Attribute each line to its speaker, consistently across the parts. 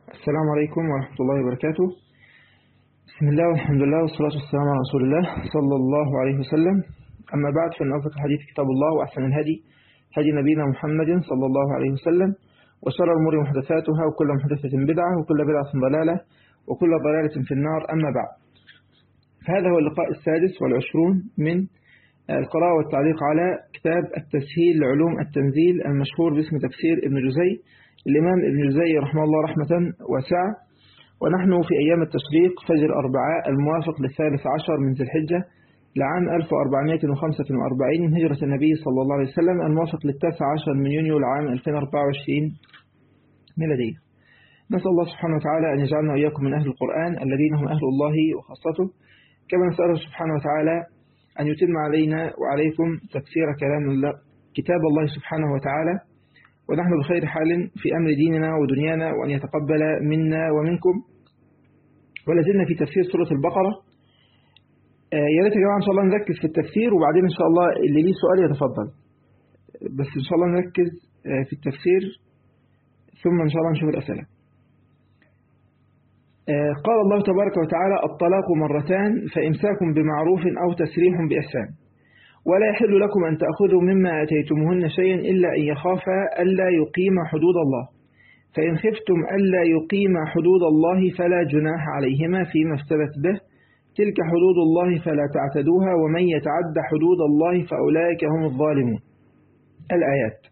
Speaker 1: السلام عليكم ورحمة الله وبركاته بسم الله والحمد لله والصلاة والسلام على رسول الله صلى الله عليه وسلم أما بعد فإن أصدق الحديث كتاب الله وأحسن الهدي هدي نبينا محمد صلى الله عليه وسلم وشر الأمور محدثاتها وكل محدثة بدعة وكل بدعة ضلالة وكل ضلالة في النار أما بعد فهذا هو اللقاء السادس والعشرون من القراءة والتعليق على كتاب التسهيل لعلوم التنزيل المشهور باسم تفسير ابن جزي الإمام ابن جزي رحمه الله رحمة واسعة ونحن في أيام التشريق فجر أربعاء الموافق للثالث عشر من ذي الحجة لعام 1445 من هجرة النبي صلى الله عليه وسلم الموافق للتاسع عشر من يونيو لعام 2024 ميلادية نسأل الله سبحانه وتعالى أن يجعلنا وإياكم من أهل القرآن الذين هم أهل الله وخاصته كما نسأله سبحانه وتعالى أن يتم علينا وعليكم تفسير كلام الله كتاب الله سبحانه وتعالى ونحن بخير حال في أمر ديننا ودنيانا وأن يتقبل منا ومنكم ولازلنا في تفسير سورة البقرة يا ريت يا جماعة إن شاء الله نركز في التفسير وبعدين إن شاء الله اللي ليه سؤال يتفضل بس إن شاء الله نركز في التفسير ثم إن شاء الله نشوف الأسئلة قال الله تبارك وتعالى الطلاق مرتان فإمساك بمعروف أو تسريح بإحسان ولا يحل لكم أن تأخذوا مما أتيتموهن شيئا إلا أن يخافا ألا يقيم حدود الله فإن خفتم ألا يقيم حدود الله فلا جناح عليهما فيما افتدت به تلك حدود الله فلا تعتدوها ومن يتعد حدود الله فأولئك هم الظالمون الآيات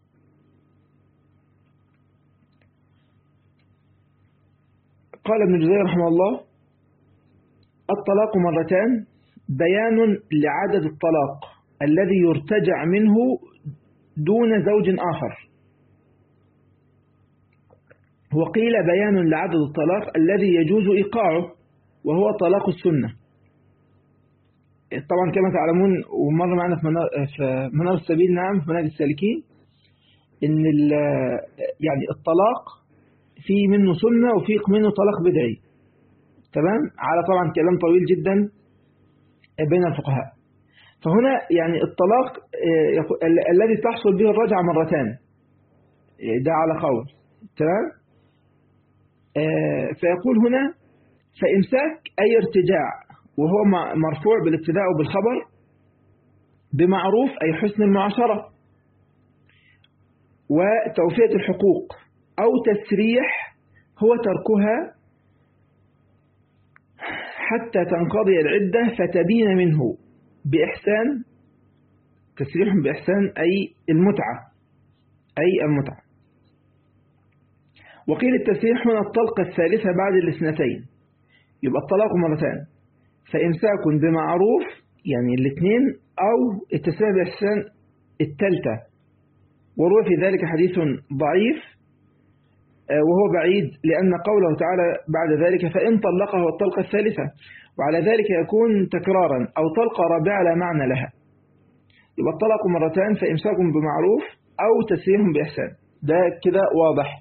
Speaker 1: قال ابن جزير رحمه الله الطلاق مرتان بيان لعدد الطلاق الذي يرتجع منه دون زوج آخر وقيل بيان لعدد الطلاق الذي يجوز إيقاعه وهو طلاق السنة طبعا كما تعلمون ومر معنا في منار السبيل نعم في منهج السالكين ان يعني الطلاق في منه سنة وفي منه طلاق بدعي تمام على طبعا كلام طويل جدا بين الفقهاء فهنا يعني الطلاق الذي تحصل به الرجعة مرتان ده على قول تمام فيقول هنا فإمساك أي ارتجاع وهو مرفوع بالابتداء وبالخبر بمعروف أي حسن المعاشرة وتوفية الحقوق أو تسريح هو تركها حتى تنقضي العدة فتبين منه بإحسان تسريح بإحسان أي المتعة أي المتعة وقيل التسريح هنا الطلقة الثالثة بعد الاثنتين يبقى الطلاق مرتان فإمساك بمعروف يعني الاثنين أو التسريح بإحسان الثالثة وروى في ذلك حديث ضعيف وهو بعيد لأن قوله تعالى بعد ذلك فإن طلقه الطلقة الثالثة وعلى ذلك يكون تكرارا أو طلقة رابعة لا معنى لها يبقى الطلاق مرتان فإمساك بمعروف أو تسريح بإحسان ده كده واضح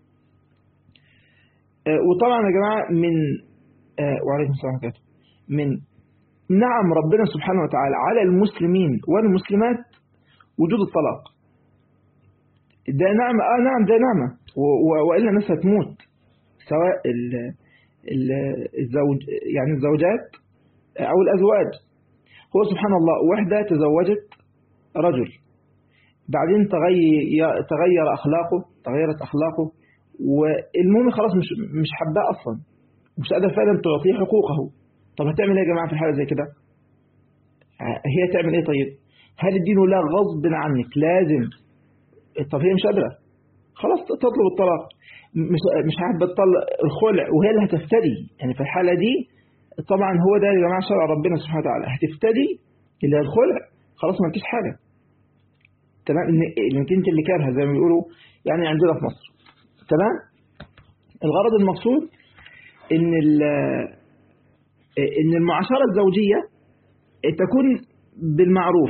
Speaker 1: وطبعا يا جماعة من وعليكم السلام عليكم من نعم ربنا سبحانه وتعالى على المسلمين والمسلمات وجود الطلاق ده نعمة آه نعم ده نعمة وإلا الناس هتموت سواء ال الزوج يعني الزوجات أو الأزواج هو سبحان الله وحدة تزوجت رجل بعدين تغير, تغير أخلاقه تغيرت أخلاقه والمهم خلاص مش مش حباه أصلا مش قادر فعلا تعطيه حقوقه طب هتعمل ايه يا جماعة في الحالة زي كده هي تعمل ايه طيب هل الدين لا غصب عنك لازم طب هي مش قادرة خلاص تطلب الطلاق مش مش هتبطل الخلع وهي اللي هتفتدي يعني في الحالة دي طبعا هو ده يا جماعة شرع ربنا سبحانه وتعالى هتفتدي اللي هي الخلع خلاص ما فيش حاجة تمام انك انت اللي كارهه زي ما بيقولوا يعني عندنا في مصر تمام الغرض المقصود ان ان المعاشرة الزوجية تكون بالمعروف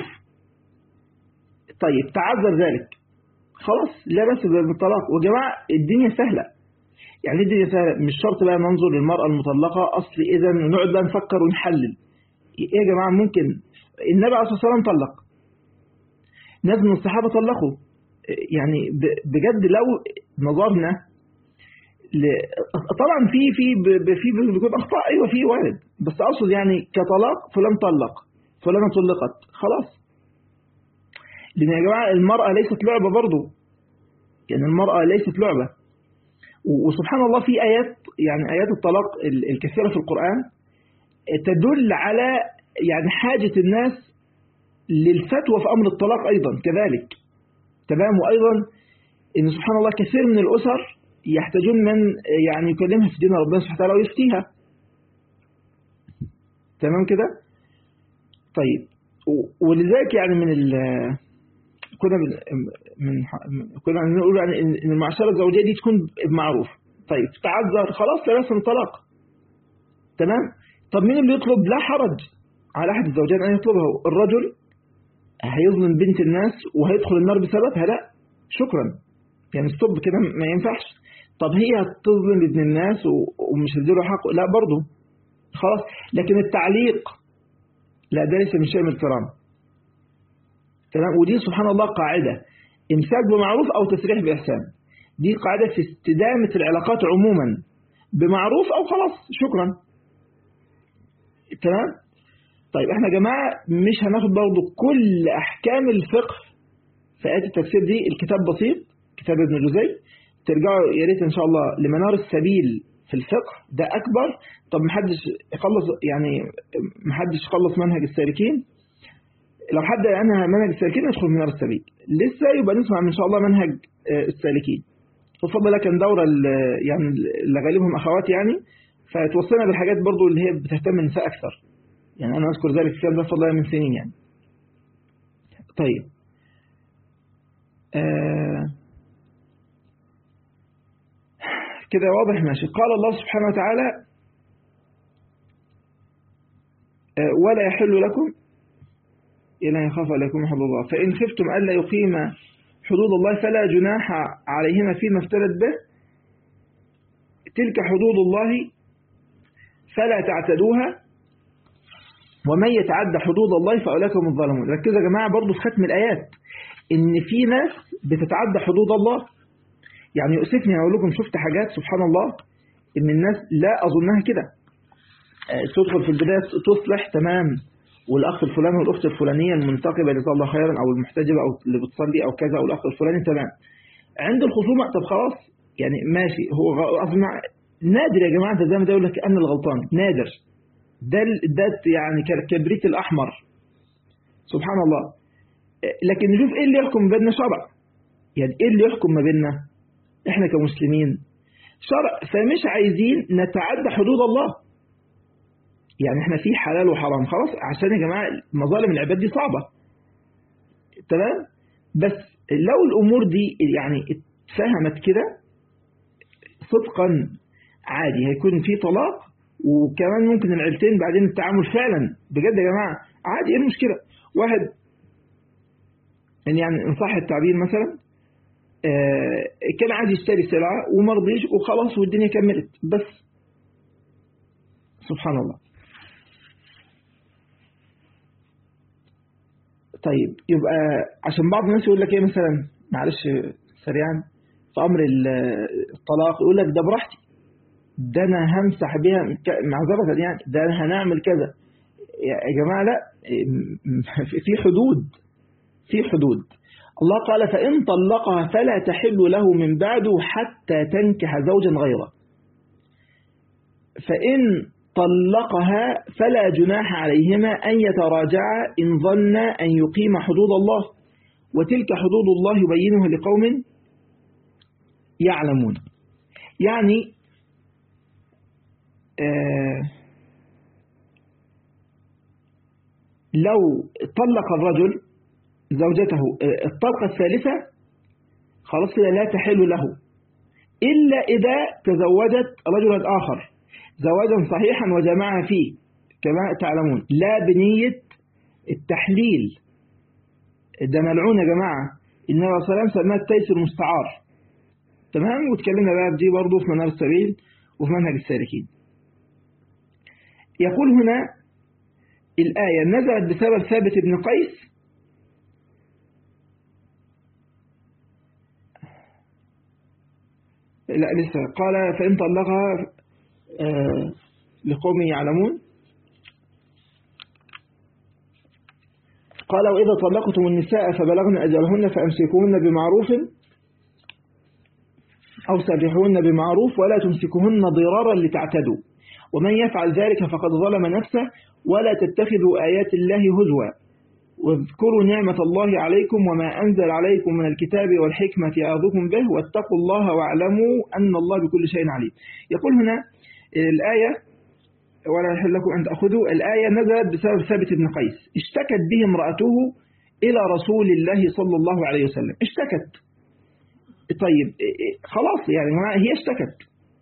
Speaker 1: طيب تعذر ذلك خلاص لا بس بالطلاق وجماعة الدنيا سهلة يعني الدنيا سهلة مش شرط بقى ننظر للمرأة المطلقة أصل إذا نقعد بقى نفكر ونحلل إيه يا جماعة ممكن النبي عليه الصلاة والسلام طلق ناس من الصحابة طلقوا يعني بجد لو نظرنا طبعا في في في بيكون اخطاء ايوه في وارد بس اقصد يعني كطلاق فلان طلق فلانه طلقت خلاص لان يا جماعه المراه ليست لعبه برضه يعني المراه ليست لعبه وسبحان الله في ايات يعني ايات الطلاق الكثيره في القران تدل على يعني حاجه الناس للفتوى في امر الطلاق ايضا كذلك تمام وايضا ان سبحان الله كثير من الاسر يحتاجون من يعني يكلمها في دين ربنا سبحانه وتعالى ويفتيها تمام كده طيب ولذلك يعني من ال كنا من من كنا نقول يعني ان المعاشره الزوجيه دي تكون بمعروف طيب تعذر خلاص لا طلاق تمام طب مين اللي يطلب لا حرج على احد الزوجين ان يطلبه الرجل هيظلم بنت الناس وهيدخل النار بسببها لا شكرا يعني ستوب كده ما ينفعش طب هي هتظلم ابن الناس ومش هتديله حقه لا برضه خلاص لكن التعليق لا ده ليس من شيء من الكرام تمام ودي سبحان الله قاعدة إمساك بمعروف أو تسريح بإحسان دي قاعدة في استدامة العلاقات عموما بمعروف أو خلاص شكرا تمام طيب احنا يا جماعة مش هناخد برضه كل أحكام الفقه في آيات التفسير دي الكتاب بسيط كتاب ابن جزي ترجعوا يا ريت إن شاء الله لمنار السبيل في الفقه ده أكبر طب محدش يخلص يعني محدش يخلص منهج السالكين لو حد عنها منهج السالكين يدخل منار السبيل لسه يبقى نسمع ان شاء الله منهج السالكين بفضل الله كان دورة يعني اللي غالبهم أخوات يعني فتوصلنا بالحاجات برضو اللي هي بتهتم النساء أكثر يعني أنا أذكر ذلك الكلام ده بفضل الله من سنين يعني طيب آه كده واضح ماشي قال الله سبحانه وتعالى آه ولا يحل لكم إلا يخاف عليكم حدود الله فإن خفتم ألا يقيم حدود الله فلا جناح عليهما فيما افترت به تلك حدود الله فلا تعتدوها ومن يتعدى حدود الله فأولئك هم الظالمون ركزوا يا جماعة برضو في ختم الآيات إن في ناس بتتعدى حدود الله يعني يؤسفني أقول لكم شفت حاجات سبحان الله إن الناس لا أظنها كده تدخل في البداية تصلح تمام والأخ الفلاني والأخت الفلانية المنتقبة جزاه الله خيرا أو المحتجبة أو اللي بتصلي أو كذا أو الأخ الفلاني تمام عند الخصومة طب خلاص يعني ماشي هو أصلا نادر يا جماعة زي ما ده يقول لك أنا الغلطان نادر ده ده يعني كبريت الأحمر سبحان الله لكن نشوف إيه اللي يحكم بيننا شرع يعني إيه اللي يحكم ما بيننا إحنا كمسلمين شرع فمش عايزين نتعدى حدود الله يعني احنا في حلال وحرام خلاص عشان يا جماعة مظالم العباد دي صعبة تمام بس لو الأمور دي يعني اتفهمت كده صدقا عادي هيكون في طلاق وكمان ممكن العيلتين بعدين التعامل فعلا بجد يا جماعة عادي ايه المشكلة واحد يعني ان صح التعبير مثلا آه كان عايز يشتري سلعة وما رضيش وخلاص والدنيا كملت بس سبحان الله طيب يبقى عشان بعض الناس يقول لك ايه مثلا معلش سريعا في امر الطلاق يقول لك ده براحتي ده انا همسح بيها معذرة يعني ده انا هنعمل كذا يا جماعة لا في حدود في حدود الله قال فإن طلقها فلا تحل له من بعده حتى تنكح زوجا غيره فإن طلقها فلا جناح عليهما أن يتراجعا إن ظن أن يقيم حدود الله وتلك حدود الله يبينها لقوم يعلمون يعني آه لو طلق الرجل زوجته الطلقة الثالثة خلاص كده لا تحل له إلا إذا تزوجت رجلا آخر زواجا صحيحا وجمعها فيه كما تعلمون لا بنية التحليل ده ملعون يا جماعة النبي صلى الله عليه وسلم سماه التيس المستعار تمام واتكلمنا بقى دي برضه في منار السبيل وفي منهج السالكين يقول هنا الآية نزلت بسبب ثابت بن قيس لا لسه قال فإن طلقها آه لقوم يعلمون قال وإذا طلقتم النساء فبلغن أجلهن فأمسكوهن بمعروف أو سرحوهن بمعروف ولا تمسكوهن ضرارا لتعتدوا ومن يفعل ذلك فقد ظلم نفسه ولا تتخذوا آيات الله هزوا واذكروا نعمة الله عليكم وما أنزل عليكم من الكتاب والحكمة يعظكم به واتقوا الله واعلموا أن الله بكل شيء عليم يقول هنا الآية ولا يحل لكم أن تأخذوا الآية نزلت بسبب ثابت بن قيس اشتكت به امرأته إلى رسول الله صلى الله عليه وسلم اشتكت طيب خلاص يعني هي اشتكت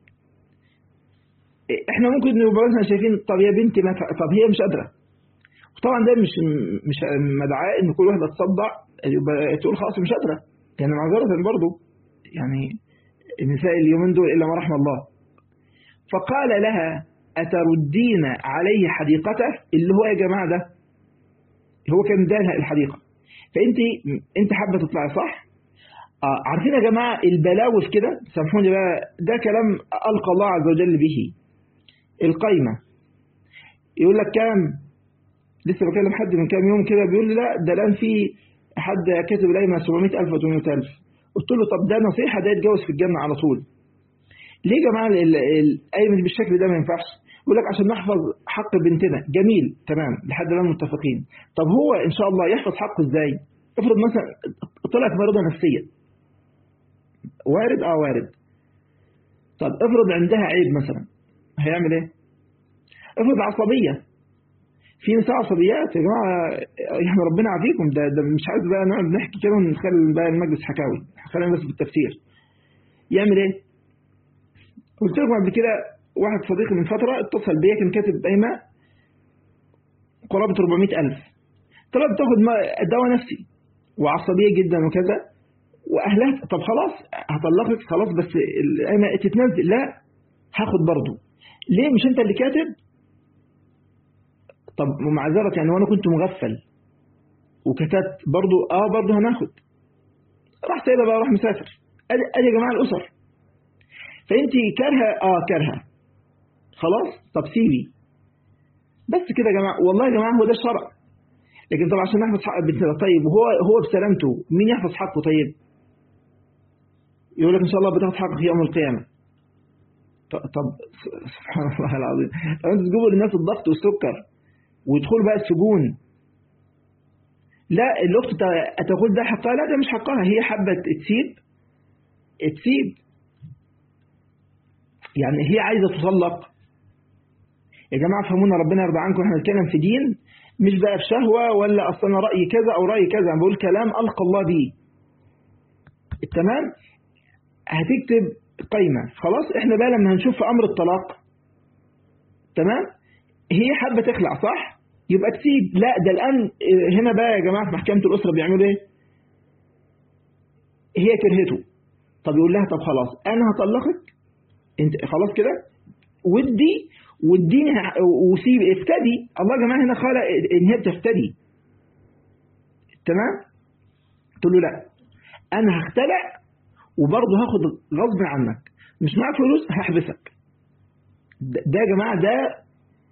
Speaker 1: احنا ممكن نبقى مثلا شايفين طب يا بنتي ما طب هي مش قادره طبعا ده مش مش مدعاه ان كل واحده تصدع يبقى تقول خلاص مش قادره يعني معذره برضه يعني النساء اليومين دول الا ما رحم الله فقال لها اتردين عليه حديقته اللي هو يا جماعه ده هو كان ادالها الحديقه فانت انت حابه تطلعي صح آه عارفين يا جماعه البلاوي في كده سامحوني بقى ده كلام القى الله عز وجل به القايمه يقول لك كام لسه بكلم حد من كام يوم كده بيقول لي لا ده الان في حد كاتب القايمه 700000 و 800000 قلت له طب ده نصيحه ده يتجوز في الجنه على طول ليه يا جماعه القايمه بالشكل ده ما ينفعش يقول لك عشان نحفظ حق بنتنا جميل تمام لحد الان متفقين طب هو ان شاء الله يحفظ حقه ازاي افرض مثلا طلعت مريضه نفسيه وارد اه وارد طب افرض عندها عيب مثلا هيعمل ايه افرض عصبيه في نساء عصبيات يا جماعه يعني ربنا يعافيكم ده, ده مش عايز بقى نقعد نحكي كده ونخلي بقى المجلس حكاوي خلينا بس بالتفسير يعمل ايه قلت لكم قبل كده واحد صديقي من فتره اتصل بيا كان كاتب قايمه قرابه 400000 طلب تاخد دواء نفسي وعصبيه جدا وكذا واهلها طب خلاص هطلقك خلاص بس القايمه تتنزل لا هاخد برضه ليه مش انت اللي كاتب طب معذرة يعني وانا كنت مغفل وكتبت برضو اه برضو هناخد راح سايبها بقى راح مسافر ادي ادي يا جماعه الاسر فانت كارهه اه كارهه خلاص طب سيبي بس كده يا جماعه والله يا جماعه هو ده الشرع لكن طبعا عشان نحفظ حق بنتنا طيب وهو هو بسلامته مين يحفظ حقه طيب يقول لك ان شاء الله بتاخد حقك يوم القيامه طب سبحان الله العظيم طب انتوا تجيبوا للناس الضغط والسكر ويدخلوا بقى السجون لا الاخت تقول ده حقها لا ده مش حقها هي حابه تسيب تسيب يعني هي عايزه تطلق يا جماعه فهمونا ربنا يرضى عنكم احنا بنتكلم في دين مش بقى في شهوه ولا اصل انا رايي كذا او رايي كذا انا بقول كلام القى الله به تمام هتكتب قايمه خلاص احنا بقى لما هنشوف في امر الطلاق تمام هي حابه تخلع صح يبقى تسيب لا ده الان هنا بقى يا جماعه في محكمه الاسره بيعملوا ايه هي كرهته طب يقول لها طب خلاص انا هطلقك انت خلاص كده ودي واديني وسيب افتدي الله يا جماعه هنا قال ان هي بتفتدي تمام تقول له لا انا هختلع وبرضه هاخد غصب عنك مش معاك فلوس هحبسك ده يا جماعه ده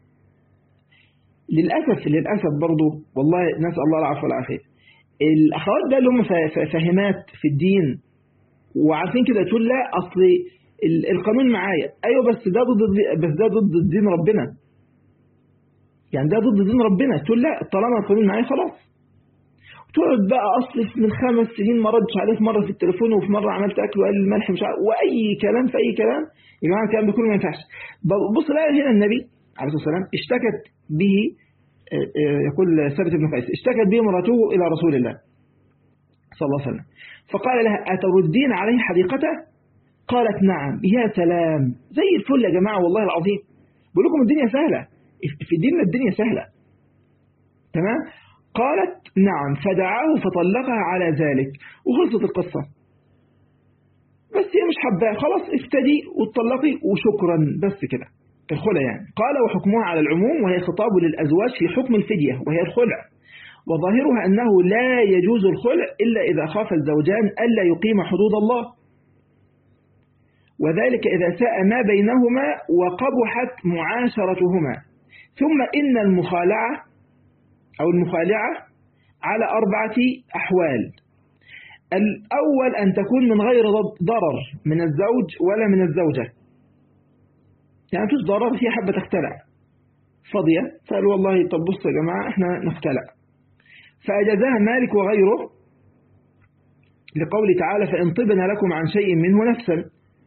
Speaker 1: للأسف للأسف برضو والله نسأل الله العفو والعافية الأخوات ده اللي هم فاهمات في الدين وعارفين كده تقول لا أصل القانون معايا أيوة بس ده ضد بس ده ضد دين ربنا يعني ده ضد دين ربنا تقول لا طالما القانون معايا خلاص تقعد بقى أصل من خمس سنين ما ردش عليه في مرة في التليفون وفي مرة عملت أكل وقال الملح مش عارف وأي كلام في أي كلام يا جماعة الكلام ده كله ما ينفعش بص لا هنا النبي عليه الصلاة والسلام اشتكت به يقول ثابت بن قيس اشتكت به امراته إلى رسول الله صلى الله عليه وسلم فقال لها أتردين عليه حديقته قالت نعم يا سلام زي الفل يا جماعة والله العظيم بقول لكم الدنيا سهلة في ديننا الدنيا سهلة تمام قالت نعم فدعاه فطلقها على ذلك وخلصت القصة بس هي مش حباه خلاص افتدي واتطلقي وشكرا بس كده الخلع يعني قال وحكمها على العموم وهي خطاب للأزواج في حكم الفدية وهي الخلع وظاهرها أنه لا يجوز الخلع إلا إذا خاف الزوجان ألا يقيم حدود الله وذلك إذا ساء ما بينهما وقبحت معاشرتهما ثم إن المخالعة أو المخالعة على أربعة أحوال الأول أن تكون من غير ضرر من الزوج ولا من الزوجة يعني فيش ضرر هي حابة تختلع فاضية فقالوا والله طب بصوا يا جماعة احنا نختلع فأجازها مالك وغيره لقوله تعالى فإن طبن لكم عن شيء منه نفسا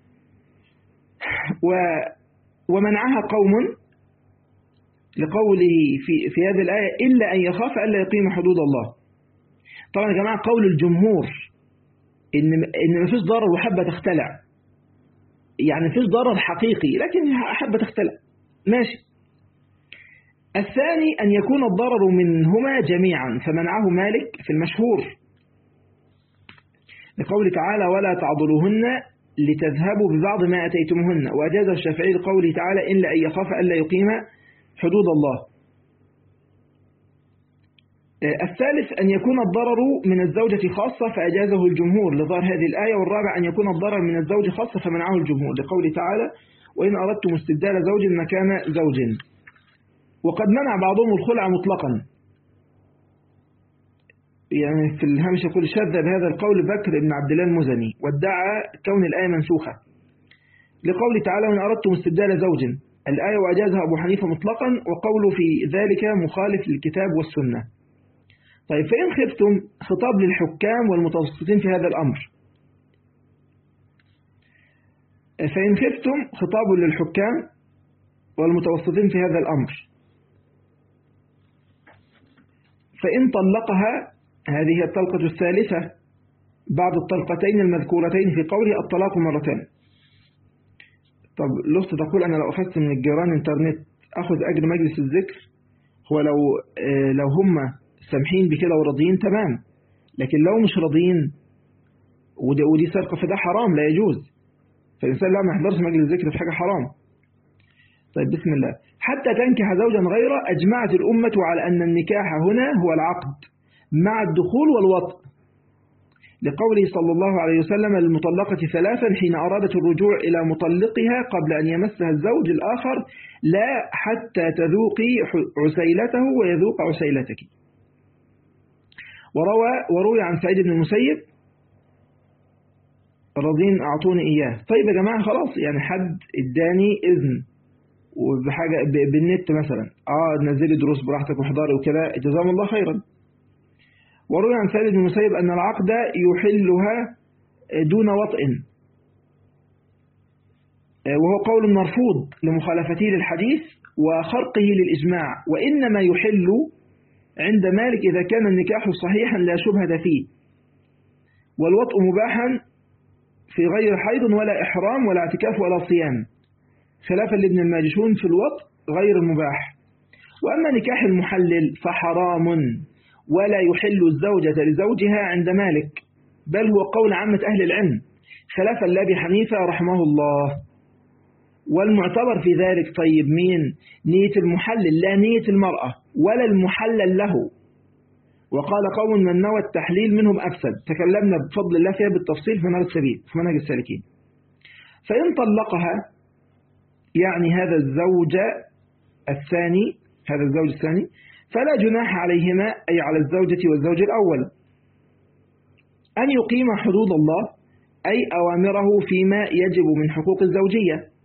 Speaker 1: و ومنعها قوم لقوله في, في هذه الآية إلا أن يخاف ألا يقيم حدود الله طبعا يا جماعة قول الجمهور إن, إن مفيش ضرر وحابة تختلع يعني مفيش ضرر حقيقي لكن حابة تختلع ماشي الثاني أن يكون الضرر منهما جميعا فمنعه مالك في المشهور لقول تعالى ولا تعضلوهن لتذهبوا ببعض ما أتيتمهن وأجاز الشافعي لقوله تعالى إلا أن يخاف ألا يقيم حدود الله الثالث أن يكون الضرر من الزوجة خاصة فأجازه الجمهور لظهر هذه الآية والرابع أن يكون الضرر من الزوج خاصة فمنعه الجمهور لقوله تعالى وإن أردتم استبدال زوج مكان زوج وقد منع بعضهم الخلع مطلقا يعني في الهامش يقول شذ بهذا القول بكر بن عبد الله المزني وادعى كون الآية منسوخة لقوله تعالى وإن أردتم استبدال زوج الآية وأجازها أبو حنيفة مطلقا وقوله في ذلك مخالف للكتاب والسنة طيب فإن خفتم خطاب للحكام والمتوسطين في هذا الأمر فإن خفتم خطاب للحكام والمتوسطين في هذا الأمر فإن طلقها هذه الطلقة الثالثة بعد الطلقتين المذكورتين في قوله الطلاق مرتين طب لست تقول أنا لو أخذت من الجيران انترنت أخذ أجر مجلس الذكر هو لو لو هم سامحين بكده وراضيين تمام لكن لو مش راضيين ودي سرقة فده حرام لا يجوز فالإنسان لا ما يحضرش مجلس الذكر في حاجة حرام طيب بسم الله حتى تنكح زوجا غيره أجمعت الأمة على أن النكاح هنا هو العقد مع الدخول والوطء لقوله صلى الله عليه وسلم المطلقة ثلاثا حين أرادت الرجوع إلى مطلقها قبل أن يمسها الزوج الآخر لا حتى تذوقي عسيلته ويذوق عسيلتك وروى وروي عن سعيد بن المسيب راضين أعطوني إياه طيب يا جماعة خلاص يعني حد اداني إذن وبحاجة بالنت مثلا اه نزلي دروس براحتك واحضري وكده جزاهم الله خيرا وروي عن سعيد بن المسيب أن العقد يحلها دون وطئ وهو قول مرفوض لمخالفته للحديث وخرقه للإجماع وإنما يحل عند مالك إذا كان النكاح صحيحا لا شبهة فيه والوطء مباحا في غير حيض ولا إحرام ولا اعتكاف ولا صيام خلافا لابن الماجشون في الوطء غير المباح وأما نكاح المحلل فحرام ولا يحل الزوجة لزوجها عند مالك بل هو قول عامة أهل العلم خلافا لأبي حنيفة رحمه الله والمعتبر في ذلك طيب مين نية المحلل لا نية المرأة ولا المحلل له وقال قوم من نوى التحليل منهم أفسد تكلمنا بفضل الله فيها بالتفصيل في منهج السبيل في منهج السالكين فإن طلقها يعني هذا الزوج الثاني هذا الزوج الثاني فلا جناح عليهما أي على الزوجة والزوج الأول أن يقيم حدود الله أي أوامره فيما يجب من حقوق الزوجية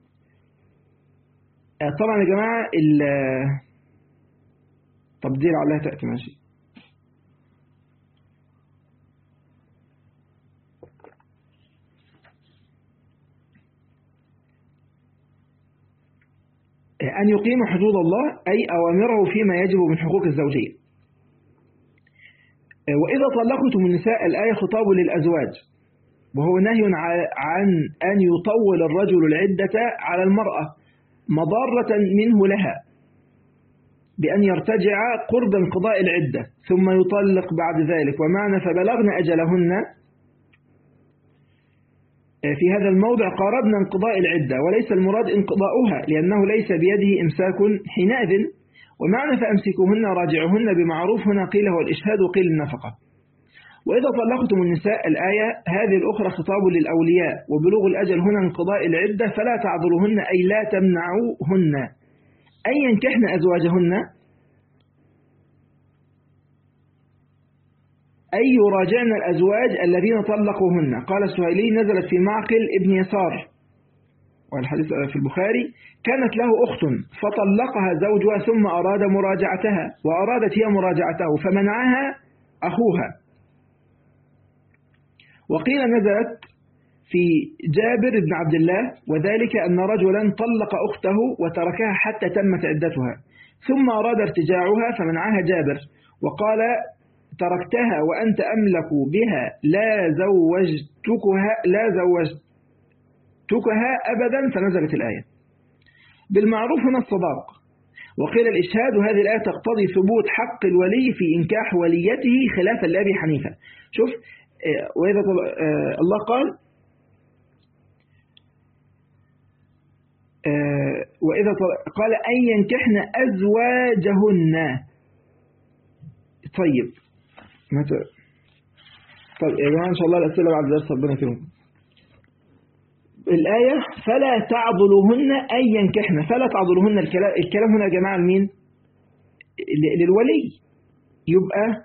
Speaker 1: طبعا يا جماعة تبديل عليها تأتي ماشي أن يقيم حدود الله أي أوامره فيما يجب من حقوق الزوجية وإذا طلقتم النساء الآية خطاب للأزواج وهو نهي عن أن يطول الرجل العدة على المرأة مضارة منه لها بأن يرتجع قرب انقضاء العدة ثم يطلق بعد ذلك ومعنى فبلغن أجلهن في هذا الموضع قاربنا انقضاء العدة وليس المراد انقضاؤها لأنه ليس بيده إمساك حينئذ ومعنى فأمسكوهن راجعهن بمعروف هنا قيل هو الإشهاد وقيل النفقة وإذا طلقتم النساء الآية هذه الأخرى خطاب للأولياء وبلوغ الأجل هنا انقضاء العدة فلا تعذروهن أي لا تمنعوهن أن ينكحن أزواجهن أي يراجعن الأزواج الذين طلقوهن قال السهيلي نزلت في معقل ابن يسار والحديث في البخاري كانت له أخت فطلقها زوجها ثم أراد مراجعتها وأرادت هي مراجعته فمنعها أخوها وقيل نزلت في جابر بن عبد الله وذلك أن رجلا طلق أخته وتركها حتى تمت عدتها ثم أراد ارتجاعها فمنعها جابر وقال تركتها وأنت أملك بها لا زوجتكها لا زوجتكها أبدا فنزلت الآية بالمعروف هنا الصداق وقيل الإشهاد هذه الآية تقتضي ثبوت حق الولي في إنكاح وليته خلافا لأبي حنيفة شوف آه، وإذا آه، الله قال آه، وإذا قال أن ينكحن أزواجهن طيب متى طيب يا جماعة إن شاء الله الأسئلة بعد درس ربنا يكرمكم الآية فلا تعضلوهن أن ينكحن فلا تعضلوهن الكلام, الكلام هنا يا جماعة لمين للولي يبقى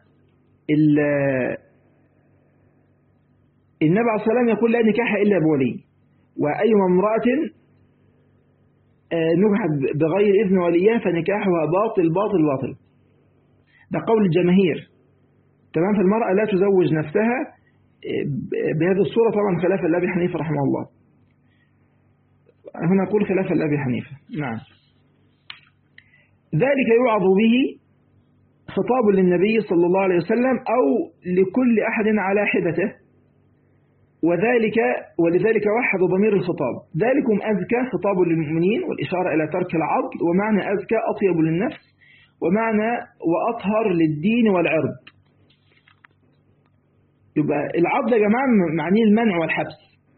Speaker 1: النبي عليه الصلاة والسلام يقول لا نكاح إلا بولي وأي امرأة آه، نكحت بغير إذن وليها فنكاحها باطل باطل باطل ده قول الجماهير تمام فالمرأة لا تزوج نفسها آه، بهذه الصورة طبعا خلافا لأبي حنيفة رحمه الله هنا أقول خلافا لأبي حنيفة نعم ذلك يوعظ به خطاب للنبي صلى الله عليه وسلم أو لكل أحد على حدته وذلك ولذلك وحد ضمير الخطاب ذلكم أزكى خطاب للمؤمنين والإشارة إلى ترك العضل ومعنى أزكى أطيب للنفس ومعنى وأطهر للدين والعرض يبقى العضل يا جماعة معنيه المنع والحبس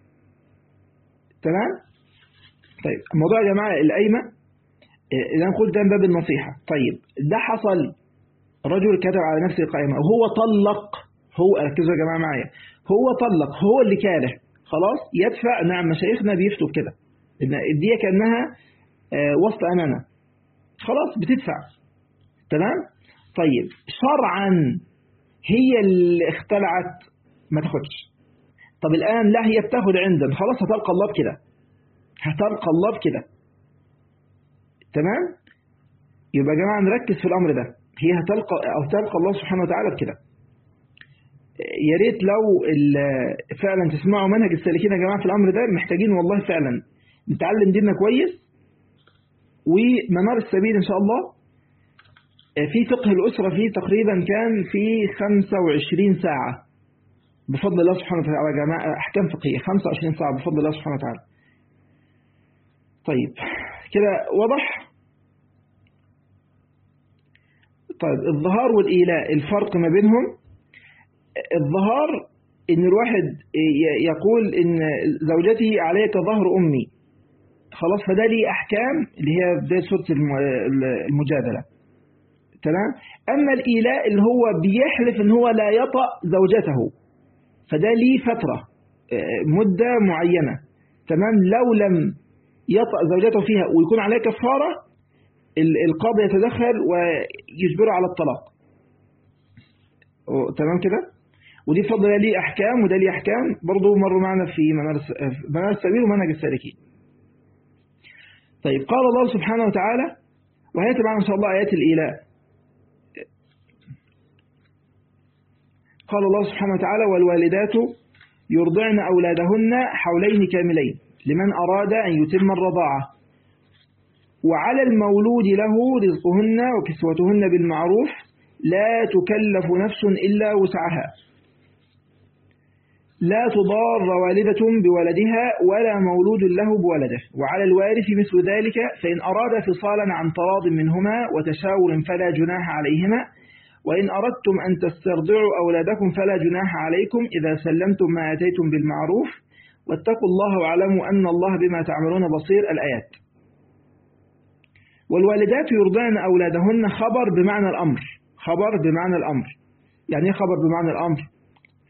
Speaker 1: تمام طيب الموضوع يا جماعة القايمة إذا نقول ده من باب النصيحة طيب ده حصل رجل كتب على نفسه قائمة وهو طلق هو ركزوا يا جماعة معايا هو طلق هو اللي كاره خلاص يدفع نعم مشايخنا بيفتوا كده الدية كأنها آه، وسط أمانة خلاص بتدفع تمام طيب شرعا هي اللي اختلعت ما تاخدش طب الآن لا هي بتاخد عندنا خلاص هتلقى الله بكده هتلقى الله بكده تمام يبقى يا جماعة نركز في الأمر ده هي هتلقى أو تلقى الله سبحانه وتعالى بكده يا ريت لو فعلا تسمعوا منهج السالكين يا جماعة في الأمر ده محتاجين والله فعلا نتعلم ديننا كويس ومنار السبيل إن شاء الله في فقه الأسرة فيه تقريبا كان في 25 ساعة بفضل الله سبحانه وتعالى يا جماعة أحكام فقهية 25 ساعة بفضل الله سبحانه وتعالى طيب كده واضح طيب الظهار والإيلاء الفرق ما بينهم الظهار ان الواحد يقول ان زوجتي عليك ظهر امي خلاص فده ليه احكام اللي هي بدايه سوره المجادله تمام اما الايلاء اللي هو بيحلف ان هو لا يطأ زوجته فده ليه فتره مده معينه تمام لو لم يطأ زوجته فيها ويكون عليه كفاره القاضي يتدخل ويجبره على الطلاق تمام كده ودي فضل ليه أحكام وده ليه أحكام برضو مروا معنا في منار السبيل ومنهج السالكين طيب قال الله سبحانه وتعالى وهي معنا إن شاء الله آيات الإيلاء قال الله سبحانه وتعالى والوالدات يرضعن أولادهن حولين كاملين لمن أراد أن يتم الرضاعة وعلى المولود له رزقهن وكسوتهن بالمعروف لا تكلف نفس إلا وسعها لا تضار والدة بولدها ولا مولود له بولده وعلى الوارث مثل ذلك فإن أراد فصالا عن تراض منهما وتشاور فلا جناح عليهما وإن أردتم أن تسترضعوا أولادكم فلا جناح عليكم إذا سلمتم ما أتيتم بالمعروف واتقوا الله واعلموا أن الله بما تعملون بصير الآيات والوالدات يرضعن أولادهن خبر بمعنى الأمر خبر بمعنى الأمر يعني خبر بمعنى الأمر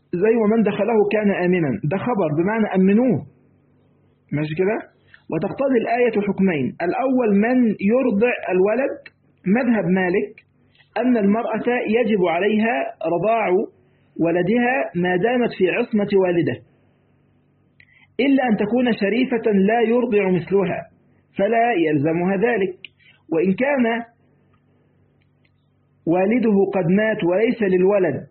Speaker 1: زي ومن دخله كان آمنا ده خبر بمعنى أمنوه ماشي كده وتقتضي الآية حكمين الأول من يرضع الولد مذهب مالك أن المرأة يجب عليها رضاع ولدها ما دامت في عصمة والده إلا أن تكون شريفة لا يرضع مثلها فلا يلزمها ذلك وإن كان والده قد مات وليس للولد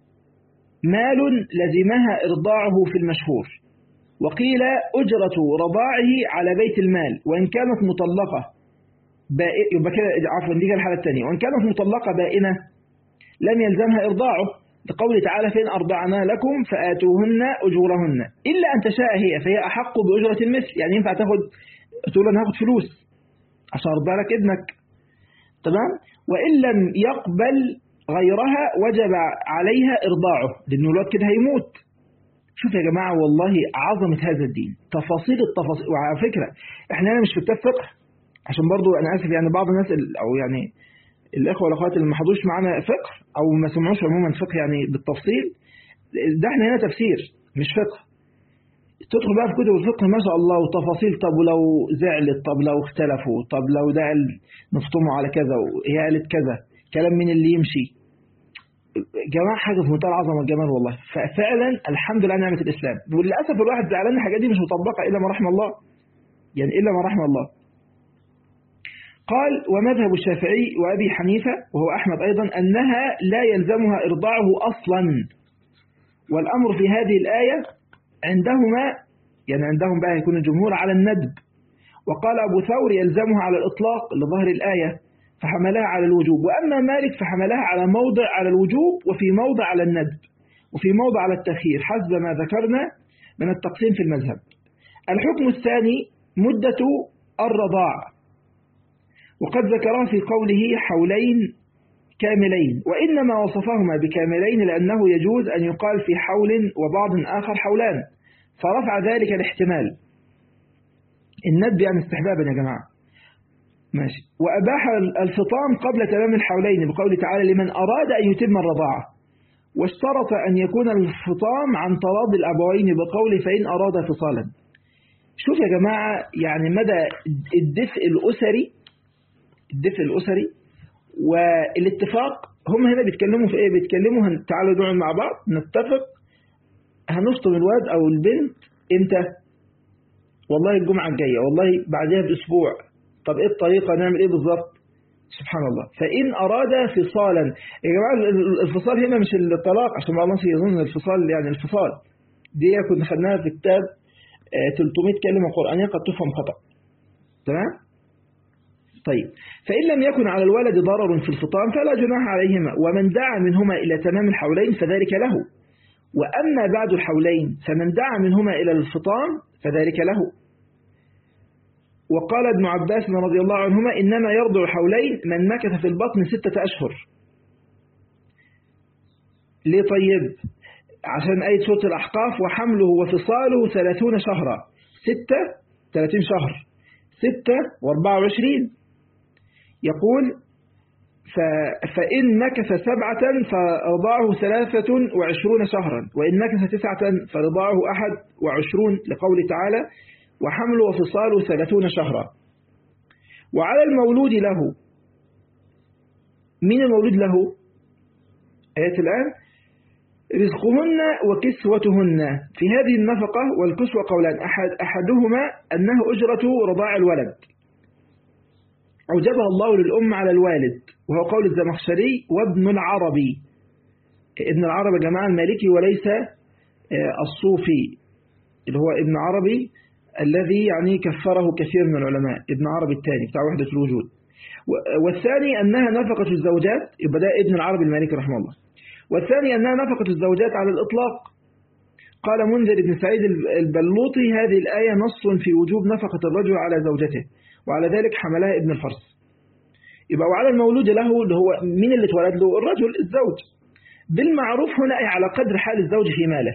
Speaker 1: مال لزمها إرضاعه في المشهور وقيل أجرة رضاعه على بيت المال وإن كانت مطلقة يبقى كده عفوا دي الحالة الثانية وإن كانت مطلقة بائنة لم يلزمها إرضاعه لقوله تعالى فإن أرضعنا لكم فآتوهن أجورهن إلا أن تشاء هي فهي أحق بأجرة المثل يعني ينفع تاخد تقول أنا هاخد فلوس عشان أرضع لك ابنك تمام وإن لم يقبل غيرها وجب عليها إرضاعه لأن الولد كده هيموت شوف يا جماعة والله عظمة هذا الدين تفاصيل التفاصيل وعلى فكرة احنا هنا مش في كتاب فقه عشان برضو أنا آسف يعني بعض الناس أو يعني الإخوة والأخوات اللي ما حضوش معانا فقه أو ما سمعوش عموما فقه يعني بالتفصيل ده احنا هنا تفسير مش فقه تدخل بقى في كتب الفقه ما شاء الله وتفاصيل طب ولو زعلت طب لو اختلفوا طب لو ده قال نفطموا على كذا وهي قالت كذا كلام من اللي يمشي جماعة حاجة في منتهى العظمة والجمال والله ففعلا الحمد لله نعمة الإسلام وللأسف الواحد زعلان الحاجات دي مش مطبقة إلا ما رحم الله يعني إلا ما رحم الله قال ومذهب الشافعي وأبي حنيفة وهو أحمد أيضا أنها لا يلزمها إرضاعه أصلا والأمر في هذه الآية عندهما يعني عندهم بقى يكون الجمهور على الندب وقال أبو ثور يلزمها على الإطلاق لظهر الآية فحملها على الوجوب وأما مالك فحملها على موضع على الوجوب وفي موضع على الندب وفي موضع على التخيير حسب ما ذكرنا من التقسيم في المذهب الحكم الثاني مدة الرضاع وقد ذكرها في قوله حولين كاملين وإنما وصفهما بكاملين لأنه يجوز أن يقال في حول وبعض آخر حولان فرفع ذلك الاحتمال الندب يعني استحبابا يا جماعة ماشي وأباح الفطام قبل تمام الحولين بقوله تعالى لمن أراد أن يتم الرضاعة واشترط أن يكون الفطام عن تراض الأبوين بقوله فإن أراد فصالا شوف يا جماعة يعني مدى الدفء الأسري الدفء الأسري والاتفاق هم هنا بيتكلموا في ايه بيتكلموا هن... تعالوا نقعد مع بعض نتفق هنفطم الواد او البنت امتى والله الجمعة الجاية والله بعدها باسبوع طب ايه الطريقة نعمل ايه بالظبط سبحان الله فإن أراد فصالا يا جماعة الفصال هنا مش الطلاق عشان بعض الناس يظن الفصال يعني الفصال دي كنا خدناها في كتاب 300 كلمة قرآنية قد تفهم خطأ تمام طيب فإن لم يكن على الولد ضرر في الفطام فلا جناح عليهما ومن دعا منهما إلى تمام الحولين فذلك له وأما بعد الحولين فمن دعا منهما إلى الفطام فذلك له وقال ابن عباس رضي الله عنهما إنما يرضع حولين من مكث في البطن ستة أشهر ليه طيب عشان آية سورة الأحقاف وحمله وفصاله ثلاثون شهرا ستة ثلاثين شهر ستة واربعة وعشرين يقول فإن مكث سبعة فرضاعه ثلاثة وعشرون شهرا وإن مكث تسعة فرضاعه أحد وعشرون لقول تعالى وحمل وفصال ثلاثون شهرا وعلى المولود له من المولود له آية الآن رزقهن وكسوتهن في هذه النفقة والكسوة قولان أحد أحدهما أنه أجرة رضاع الولد أوجبها الله للأم على الوالد وهو قول الزمخشري وابن العربي ابن العربي يا جماعة المالكي وليس الصوفي اللي هو ابن عربي الذي يعني كفره كثير من العلماء ابن عربي الثاني بتاع وحدة الوجود والثاني أنها نفقة الزوجات يبقى ده ابن العربي المالكي رحمه الله والثاني أنها نفقة الزوجات على الإطلاق قال منذر بن سعيد البلوطي هذه الآية نص في وجوب نفقة الرجل على زوجته وعلى ذلك حملها ابن الفرس يبقى وعلى المولود له اللي هو مين اللي اتولد له الرجل الزوج بالمعروف هنا أي على قدر حال الزوج في ماله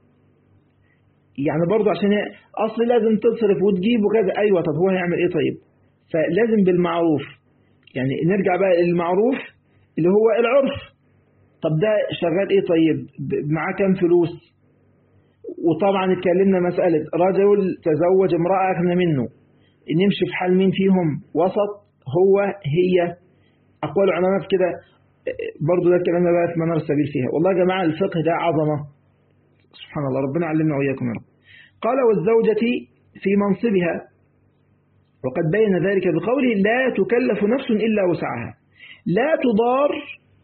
Speaker 1: يعني برضه عشان أصل لازم تصرف وتجيب وكذا أيوة طب هو هيعمل إيه طيب فلازم بالمعروف يعني نرجع بقى للمعروف اللي هو العرف طب ده شغال ايه طيب ب- معاه كام فلوس وطبعا اتكلمنا مسألة رجل تزوج امرأة أغنى منه نمشي في حال مين فيهم وسط هو هي أقوال العلماء في كده برضو ده الكلام ده بقى في منار السبيل فيها والله يا جماعة الفقه ده عظمة سبحان الله ربنا علمنا وإياكم يا رب قال والزوجة في منصبها وقد بين ذلك بقوله لا تكلف نفس إلا وسعها لا تضار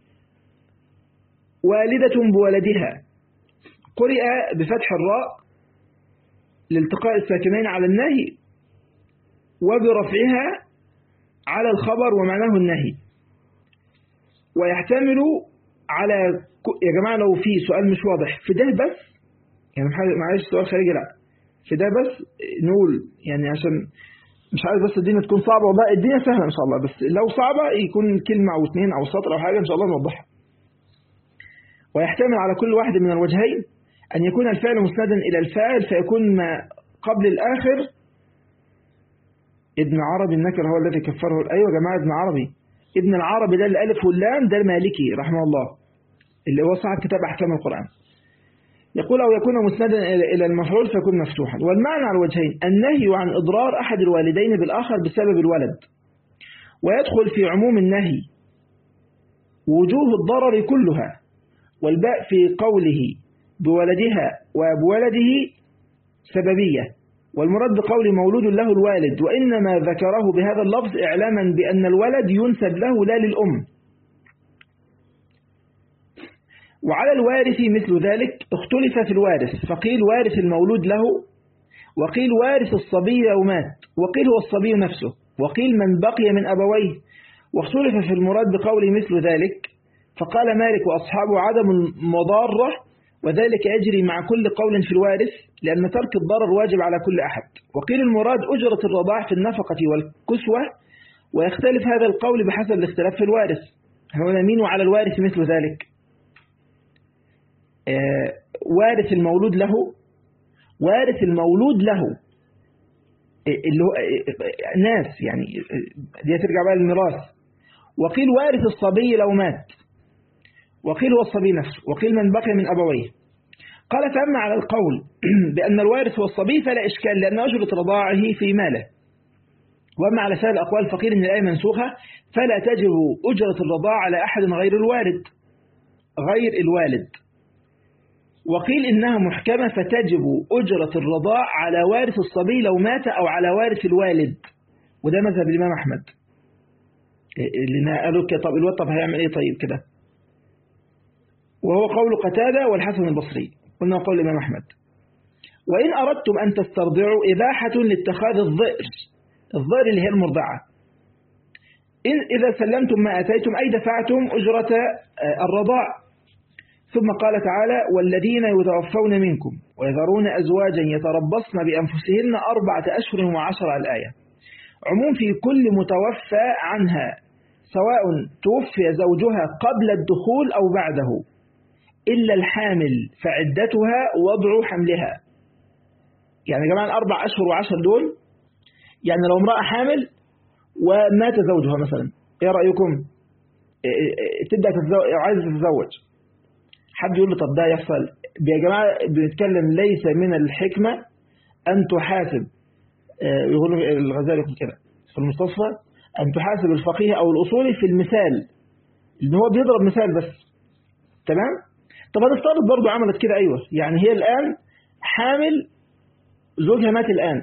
Speaker 1: والدة بولدها قرئ بفتح الراء لالتقاء الساكنين على النهي وبرفعها على الخبر ومعناه النهي ويحتمل على ك- يا جماعة لو في سؤال مش واضح في ده بس يعني مح- معلش سؤال خارجي لا في ده بس نقول يعني عشان مش عايز بس الدنيا تكون صعبة والله الدنيا سهلة إن شاء الله بس لو صعبة يكون كلمة أو اثنين أو سطر أو حاجة إن شاء الله نوضحها ويحتمل على كل واحد من الوجهين أن يكون الفعل مسندا إلى الفاعل فيكون ما قبل الآخر ابن عربي النكر هو الذي كفره أيوة يا جماعة ابن عربي ابن العربي ده الألف واللام ده المالكي رحمه الله اللي هو صاحب كتاب أحكام القرآن يقول أو يكون مسندا إلى إلى المفعول فيكون مفتوحا والمعنى على الوجهين النهي عن إضرار أحد الوالدين بالآخر بسبب الولد ويدخل في عموم النهي وجوه الضرر كلها والباء في قوله بولدها وبولده سببية والمراد بقول مولود له الوالد وإنما ذكره بهذا اللفظ إعلاما بأن الولد ينسب له لا للأم وعلى الوارث مثل ذلك اختلف في الوارث فقيل وارث المولود له وقيل وارث الصبي لو مات وقيل هو الصبي نفسه وقيل من بقي من أبويه واختلف في المراد بقول مثل ذلك فقال مالك وأصحابه عدم المضارة وذلك يجري مع كل قول في الوارث لأن ترك الضرر واجب على كل أحد وقيل المراد أجرة الرضاع في النفقة والكسوة ويختلف هذا القول بحسب الاختلاف في الوارث هنا مين وعلى الوارث مثل ذلك آه وارث المولود له وارث المولود له اللي هو ناس يعني دي ترجع بقى للميراث وقيل وارث الصبي لو مات وقيل هو الصبي نفسه وقيل من بقي من أبويه قال فأما على القول بأن الوارث هو الصبي فلا إشكال لأن أجرة رضاعه في ماله وأما على سائر الأقوال فقيل أن الآية منسوخة فلا تجب أجرة الرضاع على أحد غير الوالد غير الوالد وقيل إنها محكمة فتجب أجرة الرضاع على وارث الصبي لو مات أو على وارث الوالد وده مذهب الإمام أحمد اللي قالوا طب الواد طب هيعمل إيه طيب كده وهو قول قتادة والحسن البصري قلنا قول الإمام أحمد وإن أردتم أن تسترضعوا إباحة لاتخاذ الظئر الظئر اللي هي المرضعة إن إذا سلمتم ما أتيتم أي دفعتم أجرة الرضاع ثم قال تعالى والذين يتوفون منكم ويذرون أزواجا يتربصن بأنفسهن أربعة أشهر وعشر الآية عموم في كل متوفى عنها سواء توفي زوجها قبل الدخول أو بعده إلا الحامل فعدتها وضع حملها يعني يا جماعة الأربع أشهر وعشر دول يعني لو امرأة حامل ومات زوجها مثلا إيه رأيكم تبدأ تتزوج عايزة تتزوج حد يقول له طب ده يحصل يا جماعة بنتكلم ليس من الحكمة أن تحاسب يقول الغزالي يقول كده في المستصفى أن تحاسب الفقيه أو الأصولي في المثال إن هو بيضرب مثال بس تمام طب هنفترض برضه عملت كده أيوة يعني هي الآن حامل زوجها مات الآن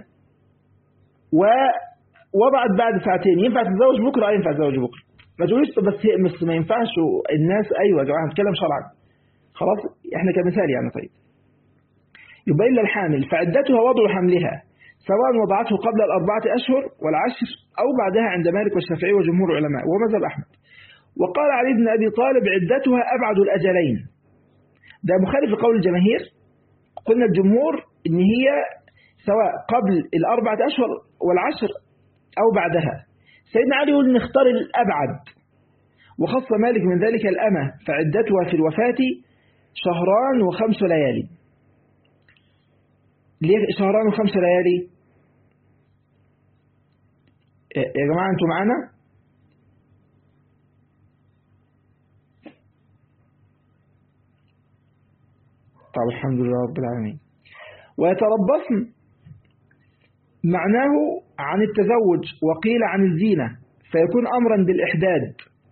Speaker 1: ووضعت بعد ساعتين ينفع تتزوج بكرة ينفع تتزوج بكرة ما تقوليش بس هي بس ما ينفعش الناس أيوة يا جماعة هنتكلم شرعا خلاص احنا كمثال يعني طيب يبقى إلا الحامل فعدتها وضع حملها سواء وضعته قبل الأربعة أشهر والعشر أو بعدها عند مالك والشافعي وجمهور العلماء ومذهب أحمد وقال علي بن أبي طالب عدتها أبعد الأجلين ده مخالف لقول الجماهير قلنا الجمهور إن هي سواء قبل الأربعة أشهر والعشر أو بعدها سيدنا علي يقول نختار الأبعد وخص مالك من ذلك الأمة فعدتها في الوفاة شهران وخمس ليالي ليه شهران وخمس ليالي يا جماعة أنتم معانا والحمد لله رب العالمين ويتربصن معناه عن التزوج وقيل عن الزينة فيكون أمرا بالإحداد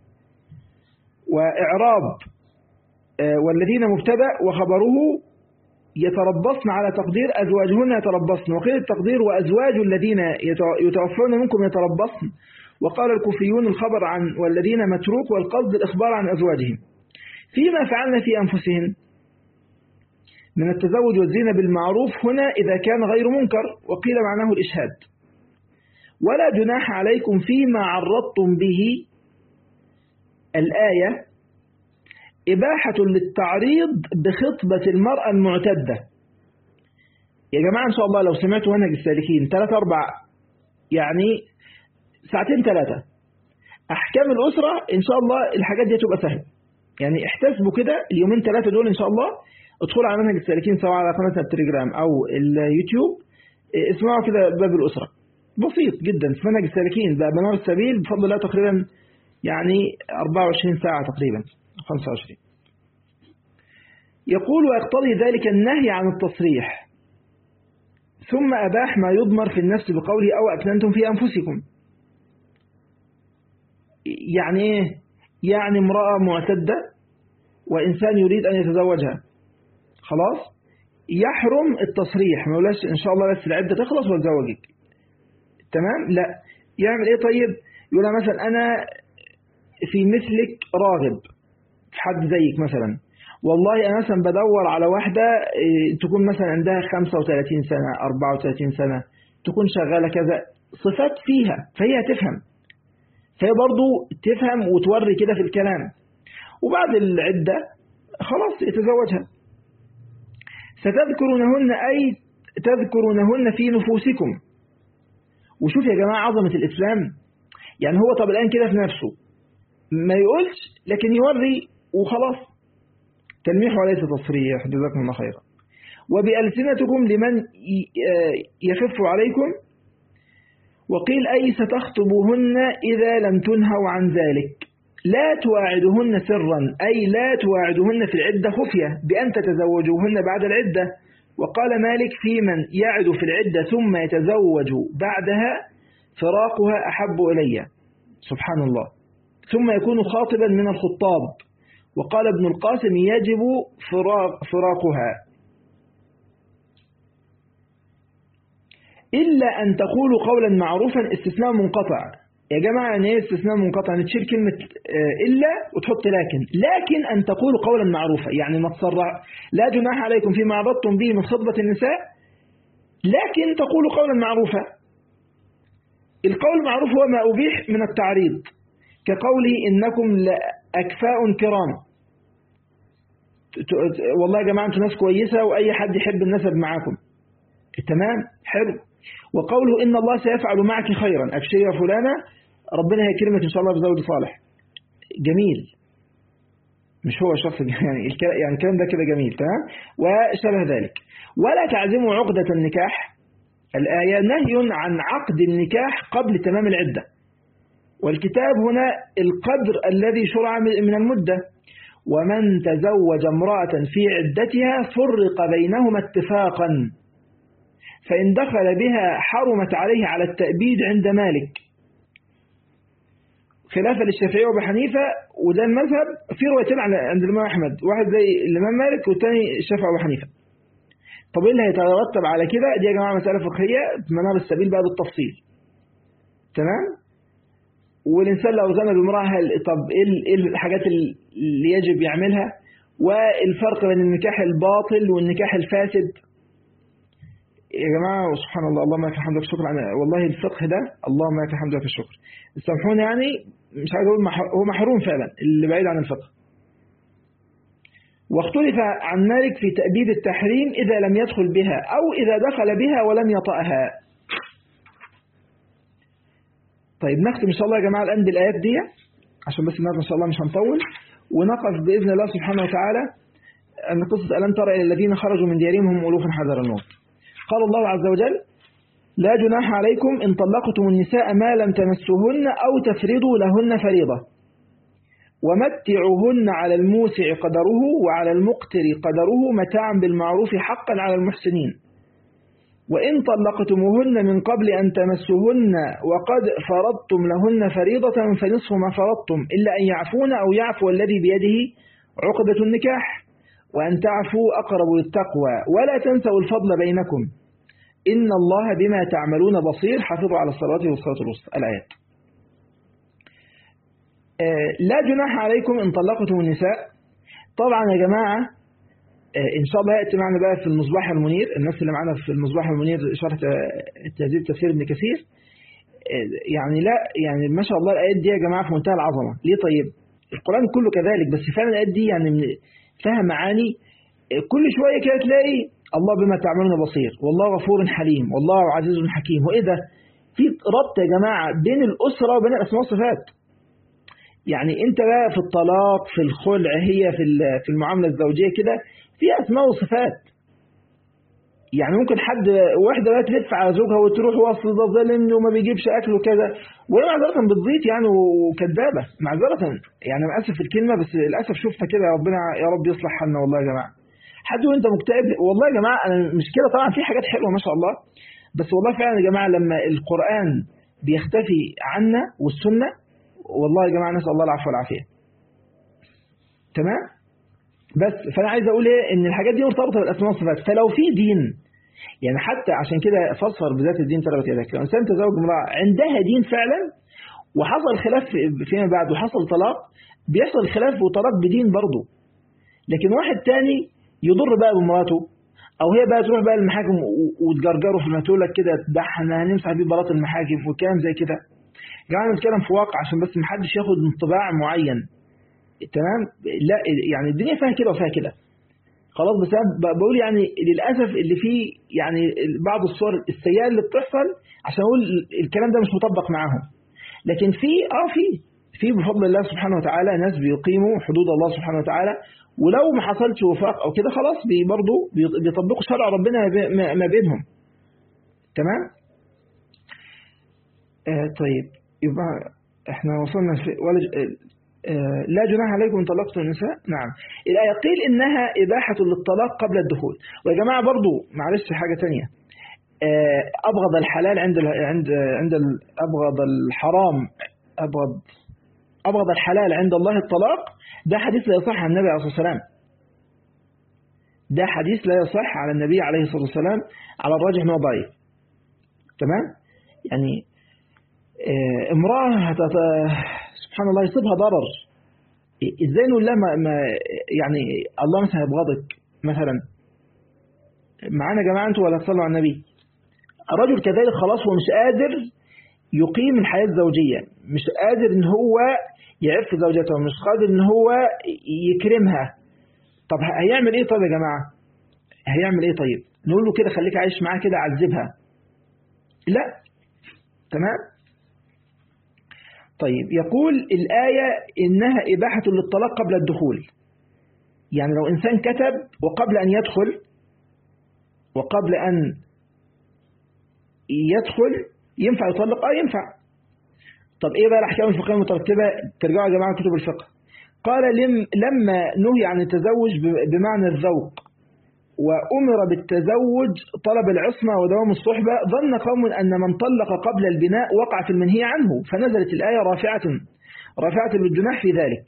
Speaker 1: وإعراب والذين مبتدا وخبره يتربصن على تقدير أزواجهن يتربصن وقيل التقدير وأزواج الذين يتوفون منكم يتربصن وقال الكوفيون الخبر عن والذين متروك والقصد الإخبار عن أزواجهم فيما فعلنا في أنفسهن من التزوج والزينة بالمعروف هنا إذا كان غير منكر وقيل معناه الإشهاد ولا جناح عليكم فيما عرضتم به الآية إباحة للتعريض بخطبة المرأة المعتدة يا جماعة إن شاء الله لو سمعتوا منهج السالكين ثلاثة أربع يعني ساعتين ثلاثة أحكام الأسرة إن شاء الله الحاجات دي تبقى سهلة يعني احتسبوا كده اليومين ثلاثة دول إن شاء الله ادخلوا على منهج السالكين سواء على قناة التليجرام أو اليوتيوب اسمعوا كده باب الأسرة بسيط جدا في منهج السالكين ده منار السبيل بفضل الله تقريبا يعني 24 ساعة تقريبا 25 يقول ويقتضي ذلك النهي عن التصريح ثم أباح ما يضمر في النفس بقوله أو أكننتم في أنفسكم يعني إيه؟ يعني امرأة معتدة وإنسان يريد أن يتزوجها خلاص يحرم التصريح ما يقولش إن شاء الله بس العدة تخلص واتزوجك تمام لا يعمل إيه طيب يقول مثلا أنا في مثلك راغب في حد زيك مثلا والله أنا مثلا بدور على واحدة تكون مثلا عندها 35 سنة 34 سنة تكون شغالة كذا صفات فيها فهي هتفهم فهي برضو تفهم وتوري كده في الكلام وبعد العدة خلاص يتزوجها ستذكرونهن أي تذكرونهن في نفوسكم وشوف يا جماعة عظمة الإسلام يعني هو طب الآن كده في نفسه ما يقولش لكن يوري وخلاص تلميح وليس تصريح جزاكم الله خيرا وبألسنتكم لمن يخف عليكم وقيل أي ستخطبوهن إذا لم تنهوا عن ذلك لا تواعدهن سرا أي لا تواعدهن في العدة خفية بأن تتزوجوهن بعد العدة وقال مالك في من يعد في العدة ثم يتزوج بعدها فراقها أحب إلي سبحان الله ثم يكون خاطبا من الخطاب وقال ابن القاسم يجب فراق فراقها إلا أن تقولوا قولا معروفا استثناء منقطع يا جماعة يعني ايه استثناء منقطع يعني تشيل كلمة إلا وتحط لكن لكن أن تقولوا قولا معروفا يعني ما تصرع لا جناح عليكم فيما عرضتم به من خطبة النساء لكن تقولوا قولا معروفا القول المعروف هو ما أبيح من التعريض كقوله إنكم لأكفاء كرام والله يا جماعة أنتم ناس كويسة وأي حد يحب النسب معاكم تمام حلو وقوله إن الله سيفعل معك خيرا أبشر يا فلانة ربنا هيكرمك إن شاء الله بزوج صالح جميل مش هو شخص يعني يعني الكلام ده كده جميل تمام وشبه ذلك ولا تعزموا عقدة النكاح الآية نهي عن عقد النكاح قبل تمام العدة والكتاب هنا القدر الذي شرع من المدة ومن تزوج امرأة في عدتها فرق بينهما اتفاقا فإن دخل بها حرمت عليه على التأبيد عند مالك خلافا للشافعي وابو حنيفة وده المذهب في روايتين عند الإمام أحمد واحد زي الإمام مالك والثاني الشافعي وابو حنيفة طب ايه اللي هيترتب على كده دي يا جماعة مسألة فقهية منار السبيل بقى بالتفصيل تمام والإنسان لو زنى بامرأة طب ايه الحاجات اللي يجب يعملها والفرق بين النكاح الباطل والنكاح الفاسد يا جماعة سبحان الله اللهم لك الحمد والشكر والله الفقه ده اللهم لك الحمد لك الشكر سامحوني يعني مش عايز اقول هو محروم فعلا اللي بعيد عن الفقه واختلف عن مالك في تأبيد التحريم إذا لم يدخل بها أو إذا دخل بها ولم يطأها طيب نختم إن شاء الله يا جماعة الآن بالآيات دي عشان بس النهارده إن شاء الله مش هنطول ونقف بإذن الله سبحانه وتعالى أن قصة ألم ترى إلى الذين خرجوا من ديارهم هم ألوف حذر الموت قال الله عز وجل لا جناح عليكم إن طلقتم النساء ما لم تمسوهن أو تفرضوا لهن فريضة ومتعهن على الموسع قدره وعلى المقتر قدره متاعا بالمعروف حقا على المحسنين وإن طلقتموهن من قبل أن تمسوهن وقد فرضتم لهن فريضة فنصف ما فرضتم إلا أن يعفون أو يعفو الذي بيده عقدة النكاح وأن تعفوا أقرب للتقوى ولا تنسوا الفضل بينكم إن الله بما تعملون بصير حافظوا على الصلاة والصلاة الوسطى الآيات لا جناح عليكم إن طلقتم النساء طبعا يا جماعة إن شاء الله يأتي معنا بقى في المصباح المنير الناس اللي معنا في المصباح المنير شرح التهذيب تفسير ابن كثير يعني لا يعني ما شاء الله الآيات دي يا جماعة في منتهى العظمة ليه طيب القرآن كله كذلك بس فعلا الآيات دي يعني فيها معاني كل شوية كده تلاقي الله بما تعملون بصير والله غفور حليم والله عزيز حكيم وإيه ده في ربط يا جماعة بين الأسرة وبين الأسماء والصفات يعني انت بقى في الطلاق في الخلع هي في في المعامله الزوجيه كده في اسماء وصفات يعني ممكن حد واحده بقى تلف على زوجها وتروح وصل ده ظلمني وما بيجيبش اكل وكذا وهي معذره بتزيط يعني وكذابه معذره يعني انا اسف في الكلمه بس للاسف شفتها كده يا ربنا يا رب يصلح حالنا والله يا جماعه حد وانت مكتئب والله يا جماعه انا مش كده طبعا في حاجات حلوه ما شاء الله بس والله فعلا يا جماعه لما القران بيختفي عنا والسنه والله يا جماعة نسأل الله العفو والعافية تمام بس فأنا عايز أقول إيه إن الحاجات دي مرتبطة بالأسماء والصفات فلو في دين يعني حتى عشان كده فسر بذات الدين تربت يدك لو إنسان تزوج امرأة عندها دين فعلا وحصل خلاف فيما بعد وحصل طلاق بيحصل خلاف وطلاق بدين برضه لكن واحد تاني يضر بقى بمراته او هي بقى تروح بقى المحاكم وتجرجره في المتولك كده ده احنا هنمسح بيه بلاط المحاكم وكلام زي كده جماعة نتكلم في واقع عشان بس محدش ياخد انطباع معين تمام لا يعني الدنيا فيها كده وفيها كده خلاص بس انا بقول يعني للاسف اللي فيه يعني بعض الصور السيئه اللي بتحصل عشان اقول الكلام ده مش مطبق معاهم لكن في اه في في بفضل الله سبحانه وتعالى ناس بيقيموا حدود الله سبحانه وتعالى ولو ما حصلش وفاق او كده خلاص بي برضه بيطبقوا شرع ربنا ما بينهم تمام آه طيب يبقى احنا وصلنا في ولا آه لا جناح عليكم ان طلقتم النساء نعم الآية قيل إنها إباحة للطلاق قبل الدخول ويا جماعة برضو معلش حاجة تانية آه أبغض الحلال عند ال عند عند ال أبغض الحرام أبغض أبغض الحلال عند الله الطلاق ده حديث لا يصح عن النبي عليه الصلاة والسلام ده حديث لا يصح على النبي عليه الصلاة والسلام على الراجح انه ضعيف تمام يعني امرأة هتت... سبحان الله يصيبها ضرر ازاي نقول لها ما... ما يعني الله مثلا يبغضك مثلا معانا يا جماعة انتوا ولا تصلوا على النبي الرجل كذلك خلاص هو مش قادر يقيم الحياة الزوجية مش قادر ان هو يعف زوجته مش قادر ان هو يكرمها طب هيعمل ايه طيب يا جماعة هيعمل ايه طيب نقول له كده خليك عايش معاه كده عذبها لا تمام طيب يقول الآية إنها إباحة للطلاق قبل الدخول يعني لو إنسان كتب وقبل أن يدخل وقبل أن يدخل ينفع يطلق آه ينفع طب إيه بقى الأحكام الفقهية المترتبة ترجعوا يا جماعة كتب الفقه قال لم لما نهي عن التزوج بمعنى الذوق وأمر بالتزوج طلب العصمة ودوام الصحبة ظن قوم أن من طلق قبل البناء وقع في المنهي عنه فنزلت الآية رافعة رافعة للجناح في ذلك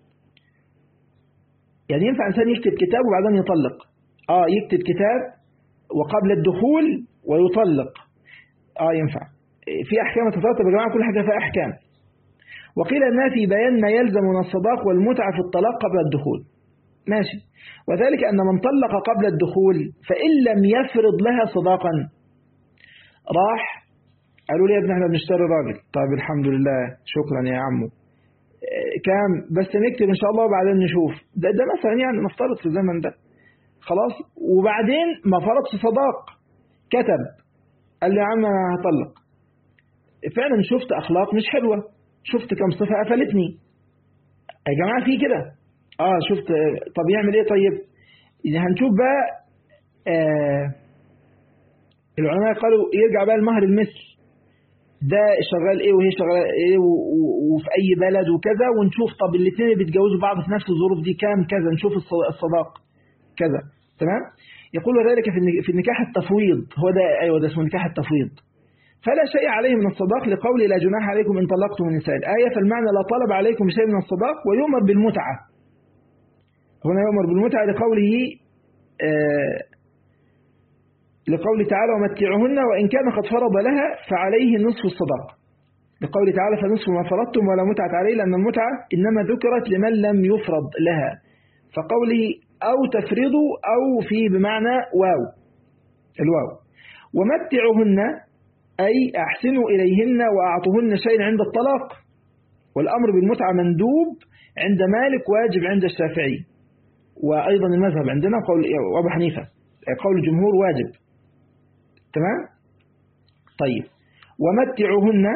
Speaker 1: يعني ينفع إنسان يكتب كتاب وبعدين يطلق آه يكتب كتاب وقبل الدخول ويطلق آه ينفع في أحكام تترتب يا جماعة كل حاجة فيها أحكام وقيل أنها في بيان ما يلزم من الصداق والمتعة في الطلاق قبل الدخول ماشي وذلك أن من طلق قبل الدخول فإن لم يفرض لها صداقا راح قالوا لي يا ابن احنا بنشتري راجل طيب الحمد لله شكرا يا عمو كام بس نكتب ان شاء الله وبعدين نشوف ده, ده مثلا يعني نفترض في الزمن ده خلاص وبعدين ما فرضش صداق كتب قال لي يا عم انا هطلق فعلا شفت اخلاق مش حلوه شفت كم صفه قفلتني يا جماعه في كده اه شفت طب يعمل ايه طيب إذا هنشوف بقى آه العلماء قالوا يرجع بقى المهر المثل ده شغال ايه وهي شغال ايه وفي اي بلد وكذا ونشوف طب الاثنين اللي بيتجوزوا بعض في نفس الظروف دي كام كذا نشوف الصداق كذا تمام يقول ذلك في النكاح التفويض هو ده ايوه ده اسمه نكاح التفويض فلا شيء عليه من الصداق لقول لا جناح عليكم إن طلقتم النساء الآية فالمعنى لا طلب عليكم شيء من الصداق ويؤمر بالمتعة هنا يؤمر بالمتعة لقوله آه لقوله تعالى ومتعهن وإن كان قد فرض لها فعليه نصف الصداق لقوله تعالى فنصف ما فرضتم ولا متعة عليه لأن المتعة إنما ذكرت لمن لم يفرض لها فقوله أو تفرضوا أو في بمعنى واو الواو ومتعهن أي أحسنوا إليهن وأعطوهن شيء عند الطلاق والأمر بالمتعة مندوب عند مالك واجب عند الشافعي وأيضا المذهب عندنا قول أبو حنيفة قول الجمهور واجب تمام طيب ومتعوهن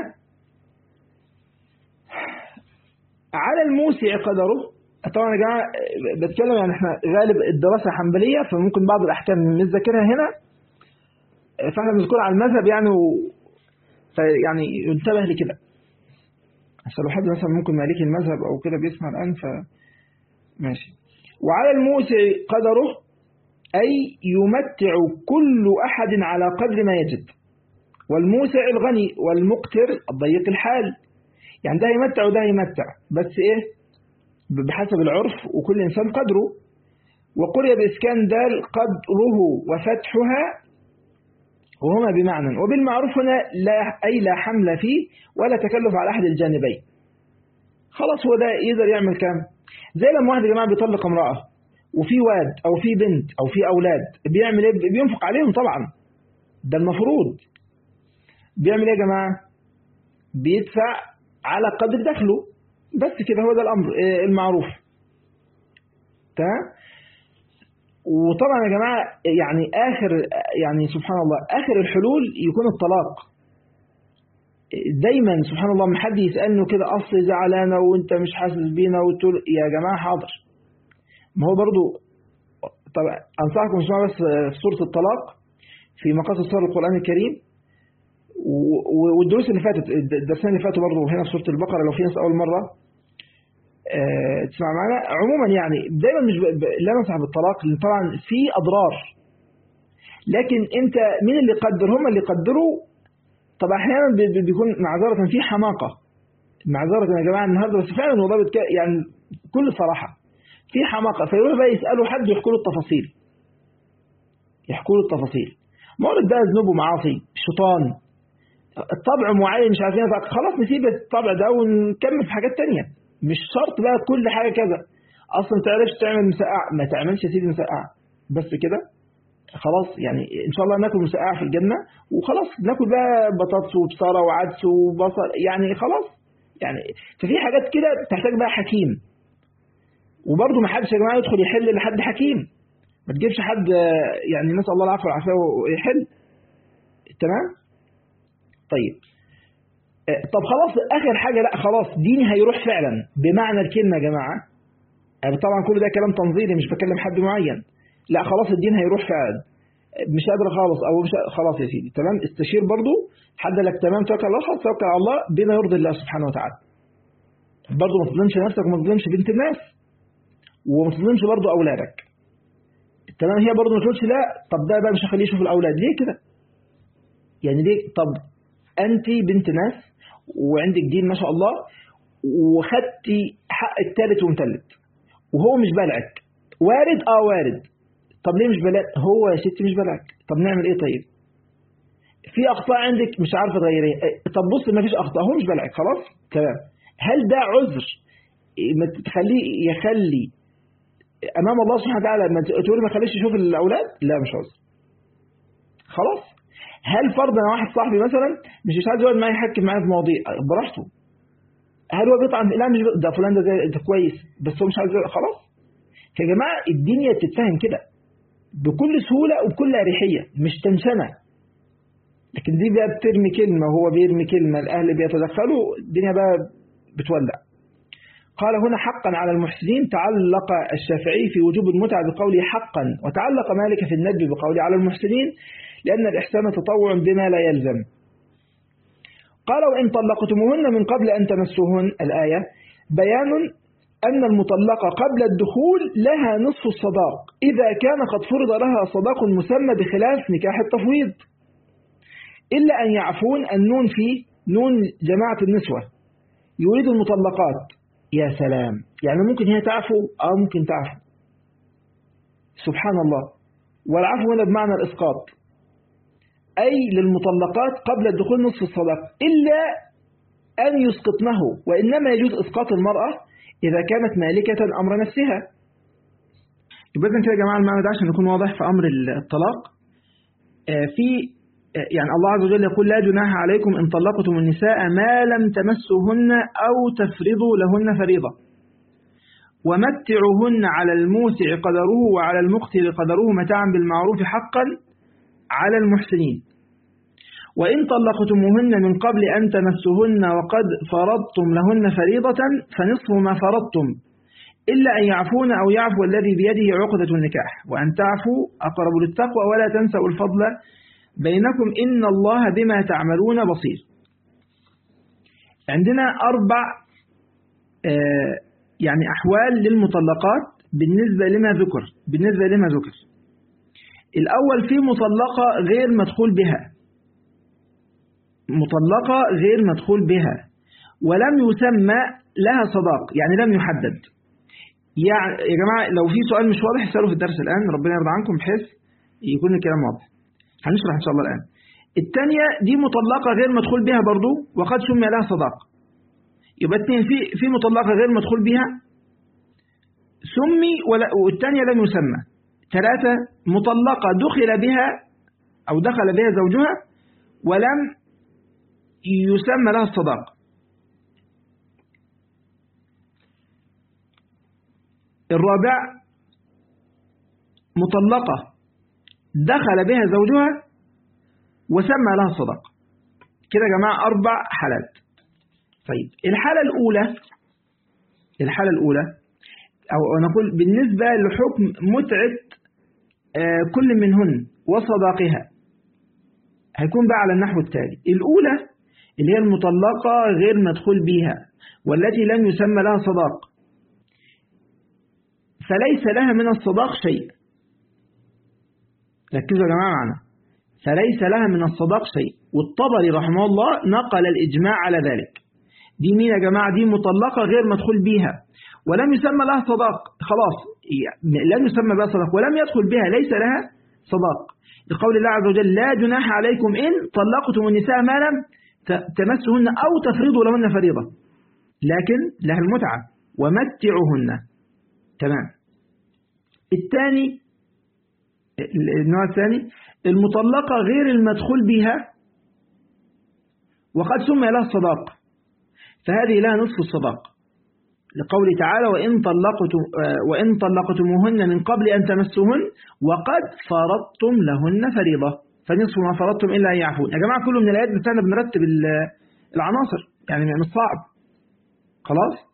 Speaker 1: على الموسع قدره طبعا يا جماعه بتكلم يعني احنا غالب الدراسه حنبليه فممكن بعض الاحكام نذكرها هنا فاحنا بنذكر على المذهب يعني و... فيعني ينتبه لكده عشان لو حد مثلا ممكن مالكي المذهب او كده بيسمع الان ف ماشي وعلى الموسع قدره أي يمتع كل أحد على قدر ما يجد والموسع الغني والمقتر الضيق الحال يعني ده يمتع وده يمتع بس إيه بحسب العرف وكل إنسان قدره وقرئ بإسكان دال قدره وفتحها وهما بمعنى وبالمعروف هنا لا أي لا حمل فيه ولا تكلف على أحد الجانبين خلاص هو ده يقدر يعمل كام زي لما واحد يا جماعة بيطلق امرأة وفي واد أو في بنت أو في أولاد بيعمل إيه بينفق عليهم طبعا ده المفروض بيعمل إيه يا جماعة بيدفع على قدر دخله بس كده هو ده الأمر المعروف تمام وطبعا يا جماعة يعني آخر يعني سبحان الله آخر الحلول يكون الطلاق دايما سبحان الله ما حد يسألني كده أصل زعلانة وانت مش حاسس بينا وتقول يا جماعة حاضر ما هو برضو طب أنصحكم اسمعوا بس في سورة الطلاق في مقاصد سورة القرآن الكريم والدروس اللي فاتت الدرسين اللي فاتوا برضو هنا في سورة البقرة لو في ناس أول مرة أه تسمع معنا عموما يعني دايما مش ب... لا ننصح بالطلاق لأن طبعا في أضرار لكن أنت مين اللي يقدر هم اللي يقدروا طب أحيانا بيكون معذرة في حماقة معذرة يا جماعة النهاردة بس فعلا والله بتك... يعني بكل صراحة في حماقة فيروح بقى يسألوا حد يحكوا له التفاصيل يحكوا له التفاصيل مولد ده ذنوب ومعاصي شيطان الطبع معين مش عارفين خلاص نسيب الطبع ده ونكمل في حاجات تانية مش شرط بقى كل حاجة كذا اصلا تعرفش تعمل مسقعة ما تعملش يا سيدي مسقعة بس كده خلاص يعني ان شاء الله ناكل مسقعة في الجنة وخلاص ناكل بقى بطاطس وبصارة وعدس وبصل يعني خلاص يعني ففي حاجات كده تحتاج بقى حكيم وبرضه ما حدش يا جماعه يدخل يحل لحد حكيم ما تجيبش حد يعني نسال الله العفو والعافيه ويحل تمام طيب طب خلاص اخر حاجه لا خلاص ديني هيروح فعلا بمعنى الكلمه يا جماعه طبعا كل ده كلام تنظيري مش بكلم حد معين لا خلاص الدين هيروح فعلا مش قادر خالص او مش خلاص يا سيدي تمام استشير برضه حد لك تمام توكل على الله خلاص توكل على الله بما يرضي الله سبحانه وتعالى برضه ما تظلمش نفسك وما تظلمش بنت الناس وما تظلمش برضه اولادك تمام هي برضه ما تقولش لا طب ده بقى مش هخليه يشوف الاولاد ليه كده يعني ليه طب انت بنت ناس وعندك دين ما شاء الله وخدتي حق الثالث ومثلث وهو مش بلعك وارد اه وارد طب ليه مش بلعك هو يا ستي مش بلعك طب نعمل ايه طيب في اخطاء عندك مش عارفه تغيريها طب بص ما فيش اخطاء هو مش بلعك خلاص تمام هل ده عذر ما تخليه يخلي امام الله سبحانه وتعالى ما تقول ما خليش يشوف الاولاد لا مش عذر خلاص هل فرضا واحد صاحبي مثلا مش مش عايز يقعد معايا يحكي معايا في مواضيع براحته هل هو بيطعن لا مش ده فلان ده, ده كويس بس هو مش عايز خلاص يا جماعه الدنيا بتتفهم كده بكل سهوله وبكل اريحيه مش تنشنه لكن دي بقى بترمي كلمه وهو بيرمي كلمه الاهل بيتدخلوا الدنيا بقى بتولع قال هنا حقا على المحسنين تعلق الشافعي في وجوب المتعة بقوله حقا وتعلق مالك في الندب بقوله على المحسنين لأن الإحسان تطوع بما لا يلزم قال وإن طلقتموهن من قبل أن تمسوهن الآية بيان أن المطلقة قبل الدخول لها نصف الصداق إذا كان قد فرض لها صداق مسمى بخلاف نكاح التفويض إلا أن يعفون النون في نون جماعة النسوة يريد المطلقات يا سلام يعني ممكن هي تعفو أو ممكن تعفو سبحان الله والعفو هنا بمعنى الإسقاط أي للمطلقات قبل الدخول نصف الصداق إلا أن يسقطنه وإنما يجوز إسقاط المرأة إذا كانت مالكة أمر نفسها يبقى كده يا جماعة المعنى ده عشان يكون واضح في أمر الطلاق في يعني الله عز وجل يقول لا جناح عليكم إن طلقتم النساء ما لم تمسوهن أو تفرضوا لهن فريضة ومتعوهن على الموسع قدره وعلى المقتر قدره متاعا بالمعروف حقا على المحسنين وإن طلقتموهن من قبل أن تمسوهن وقد فرضتم لهن فريضة فنصف ما فرضتم إلا أن يعفون أو يعفو الذي بيده عقدة النكاح وأن تعفوا أقرب للتقوى ولا تنسوا الفضل بينكم إن الله بما تعملون بصير عندنا أربع يعني أحوال للمطلقات بالنسبة لما ذكر بالنسبة لما ذكر الأول في مطلقة غير مدخول بها مطلقة غير مدخول بها ولم يسمى لها صداق يعني لم يحدد يعني يا جماعة لو في سؤال مش واضح اسألوا في الدرس الآن ربنا يرضى عنكم بحيث يكون الكلام واضح هنشرح إن شاء الله الآن الثانية دي مطلقة غير مدخول بها برضو وقد سمي لها صداق يبقى اثنين في في مطلقة غير مدخول بها سمي ولا والثانية لم يسمى ثلاثة مطلقة دخل بها أو دخل بها زوجها ولم يسمى لها الصداق الرابع مطلقة دخل بها زوجها وسمى لها الصداق كده يا جماعة أربع حالات طيب الحالة الأولى الحالة الأولى أو نقول بالنسبة لحكم متعة كل منهن وصداقها هيكون بقى على النحو التالي الأولى اللي هي المطلقة غير مدخول بها والتي لم يسمى لها صداق فليس لها من الصداق شيء ركزوا يا جماعة معنا فليس لها من الصداق شيء والطبري رحمه الله نقل الإجماع على ذلك دي مين يا جماعة دي مطلقة غير مدخول بها ولم يسمى لها صداق خلاص لم يسمى بها صداق ولم يدخل بها ليس لها صداق لقول الله عز وجل لا جناح عليكم إن طلقتم النساء ما لم تمسهن أو تفرضوا لهن فريضة لكن لها المتعة ومتعهن تمام الثاني النوع الثاني المطلقة غير المدخول بها وقد سمي لها الصداق فهذه لها نصف الصداق لقوله تعالى وإن, طلقتم وإن طلقتموهن من قبل أن تمسوهن وقد فرضتم لهن فريضة فنصف ما فرضتم إلا أن يعفون يا جماعة كله من الآيات بتاعنا بنرتب العناصر يعني مش صعب خلاص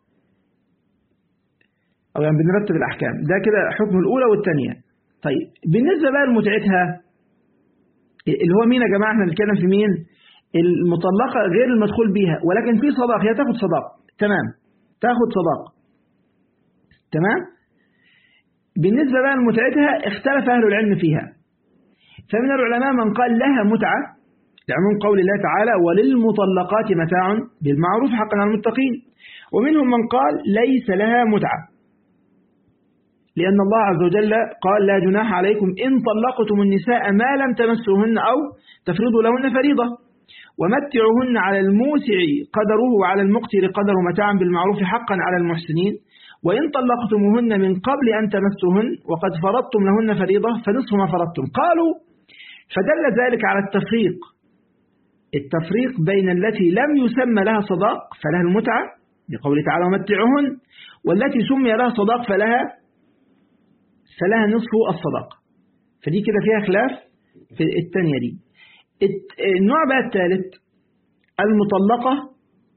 Speaker 1: أو يعني بنرتب الأحكام ده كده حكم الأولى والثانية طيب بالنسبة بقى لمتعتها اللي هو مين يا جماعة احنا بنتكلم في مين المطلقة غير المدخول بيها ولكن في صداق هي تاخد صداق تمام تاخد صداق تمام بالنسبة بقى لمتعتها اختلف أهل العلم فيها فمن العلماء من قال لها متعة لعموم قول الله تعالى وللمطلقات متاع بالمعروف حقا على المتقين ومنهم من قال ليس لها متعة لأن الله عز وجل قال لا جناح عليكم إن طلقتم النساء ما لم تمسوهن أو تفرضوا لهن فريضة ومتعوهن على الموسع قدره وعلى المقتر قدر متاعا بالمعروف حقا على المحسنين وإن طلقتموهن من قبل أن تمسوهن وقد فرضتم لهن فريضة فنصف ما فرضتم قالوا فدل ذلك على التفريق التفريق بين التي لم يسمى لها صداق فلها المتعة لقوله تعالى ومتعهن والتي سمي لها صداق فلها فلها نصف الصداق فدي كده فيها خلاف في الثانية دي النوع بقى الثالث المطلقة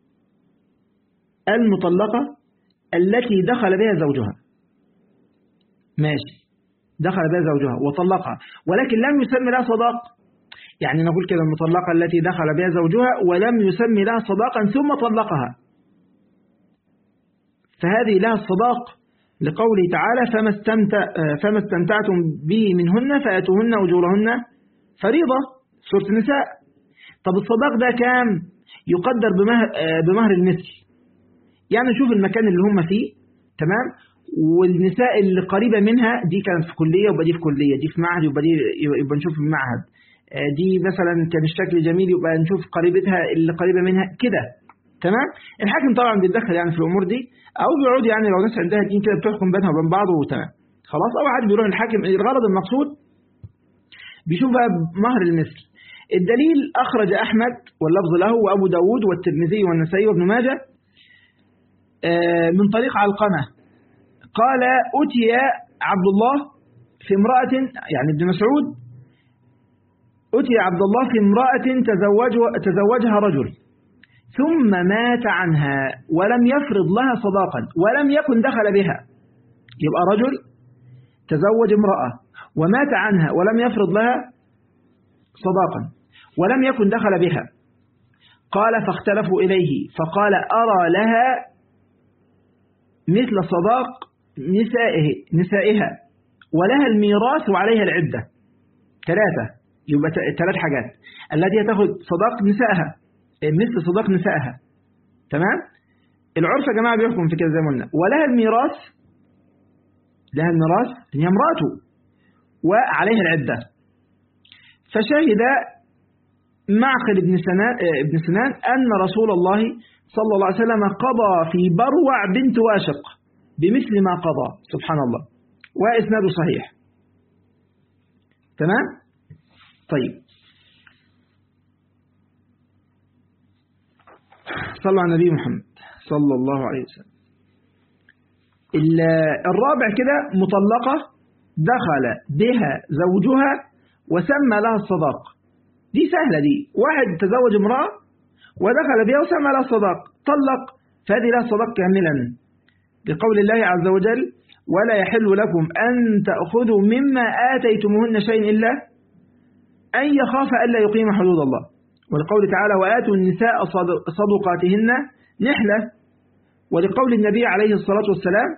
Speaker 1: المطلقة التي دخل بها زوجها ماشي دخل بها زوجها وطلقها ولكن لم يسمى لها صداق يعني نقول كده المطلقة التي دخل بها زوجها ولم يسمي لها صداقا ثم طلقها فهذه لها الصداق لقوله تعالى فما, استمتع فما استمتعتم به منهن فأتوهن أجورهن فريضة سورة النساء طب الصداق ده كام يقدر بمهر, بمهر المثل يعني نشوف المكان اللي هم فيه تمام والنساء اللي قريبة منها دي كانت في كلية وبقى دي في كلية دي في معهد وبقى دي يبقى نشوف في معهد دي مثلا كان الشكل جميل يبقى نشوف قريبتها اللي قريبة منها كده تمام الحاكم طبعا بيتدخل يعني في الأمور دي أو بيقعد يعني لو ناس عندها دين كده بتحكم بينها وبين بعض وتمام خلاص أو حد بيروح الحاكم الغرض المقصود بيشوف بقى مهر المثل الدليل أخرج أحمد واللفظ له وأبو داود والترمذي والنسائي وابن ماجه من طريق علقمة قال أتي عبد الله في امرأة يعني ابن مسعود أتي عبد الله في امرأة تزوج تزوجها رجل ثم مات عنها ولم يفرض لها صداقا ولم يكن دخل بها يبقى رجل تزوج امرأة ومات عنها ولم يفرض لها صداقا ولم يكن دخل بها قال فاختلفوا إليه فقال أرى لها مثل صداق نسائه نسائها ولها الميراث وعليها العدة ثلاثة يبقى ثلاث حاجات التي تأخذ صداق نسائها مثل صداق نسائها تمام العرف يا جماعة بيحكم في كده زي ما قلنا ولها الميراث لها الميراث هي امرأته وعليها العدة فشهد معقل بن سنان, ابن سنان أن رسول الله صلى الله عليه وسلم قضى في بروع بنت واشق بمثل ما قضى سبحان الله وإسناده صحيح تمام طيب صلى على النبي محمد صلى الله عليه وسلم الرابع كده مطلقة دخل بها زوجها وسمى لها الصداق دي سهلة دي واحد تزوج امرأة ودخل بها وسمى لها الصداق طلق فهذه لها الصداق كاملا لقول الله عز وجل ولا يحل لكم أن تأخذوا مما آتيتموهن شيء إلا أن يخاف ألا يقيم حدود الله ولقول تعالى وآتوا النساء صدقاتهن نحلة ولقول النبي عليه الصلاة والسلام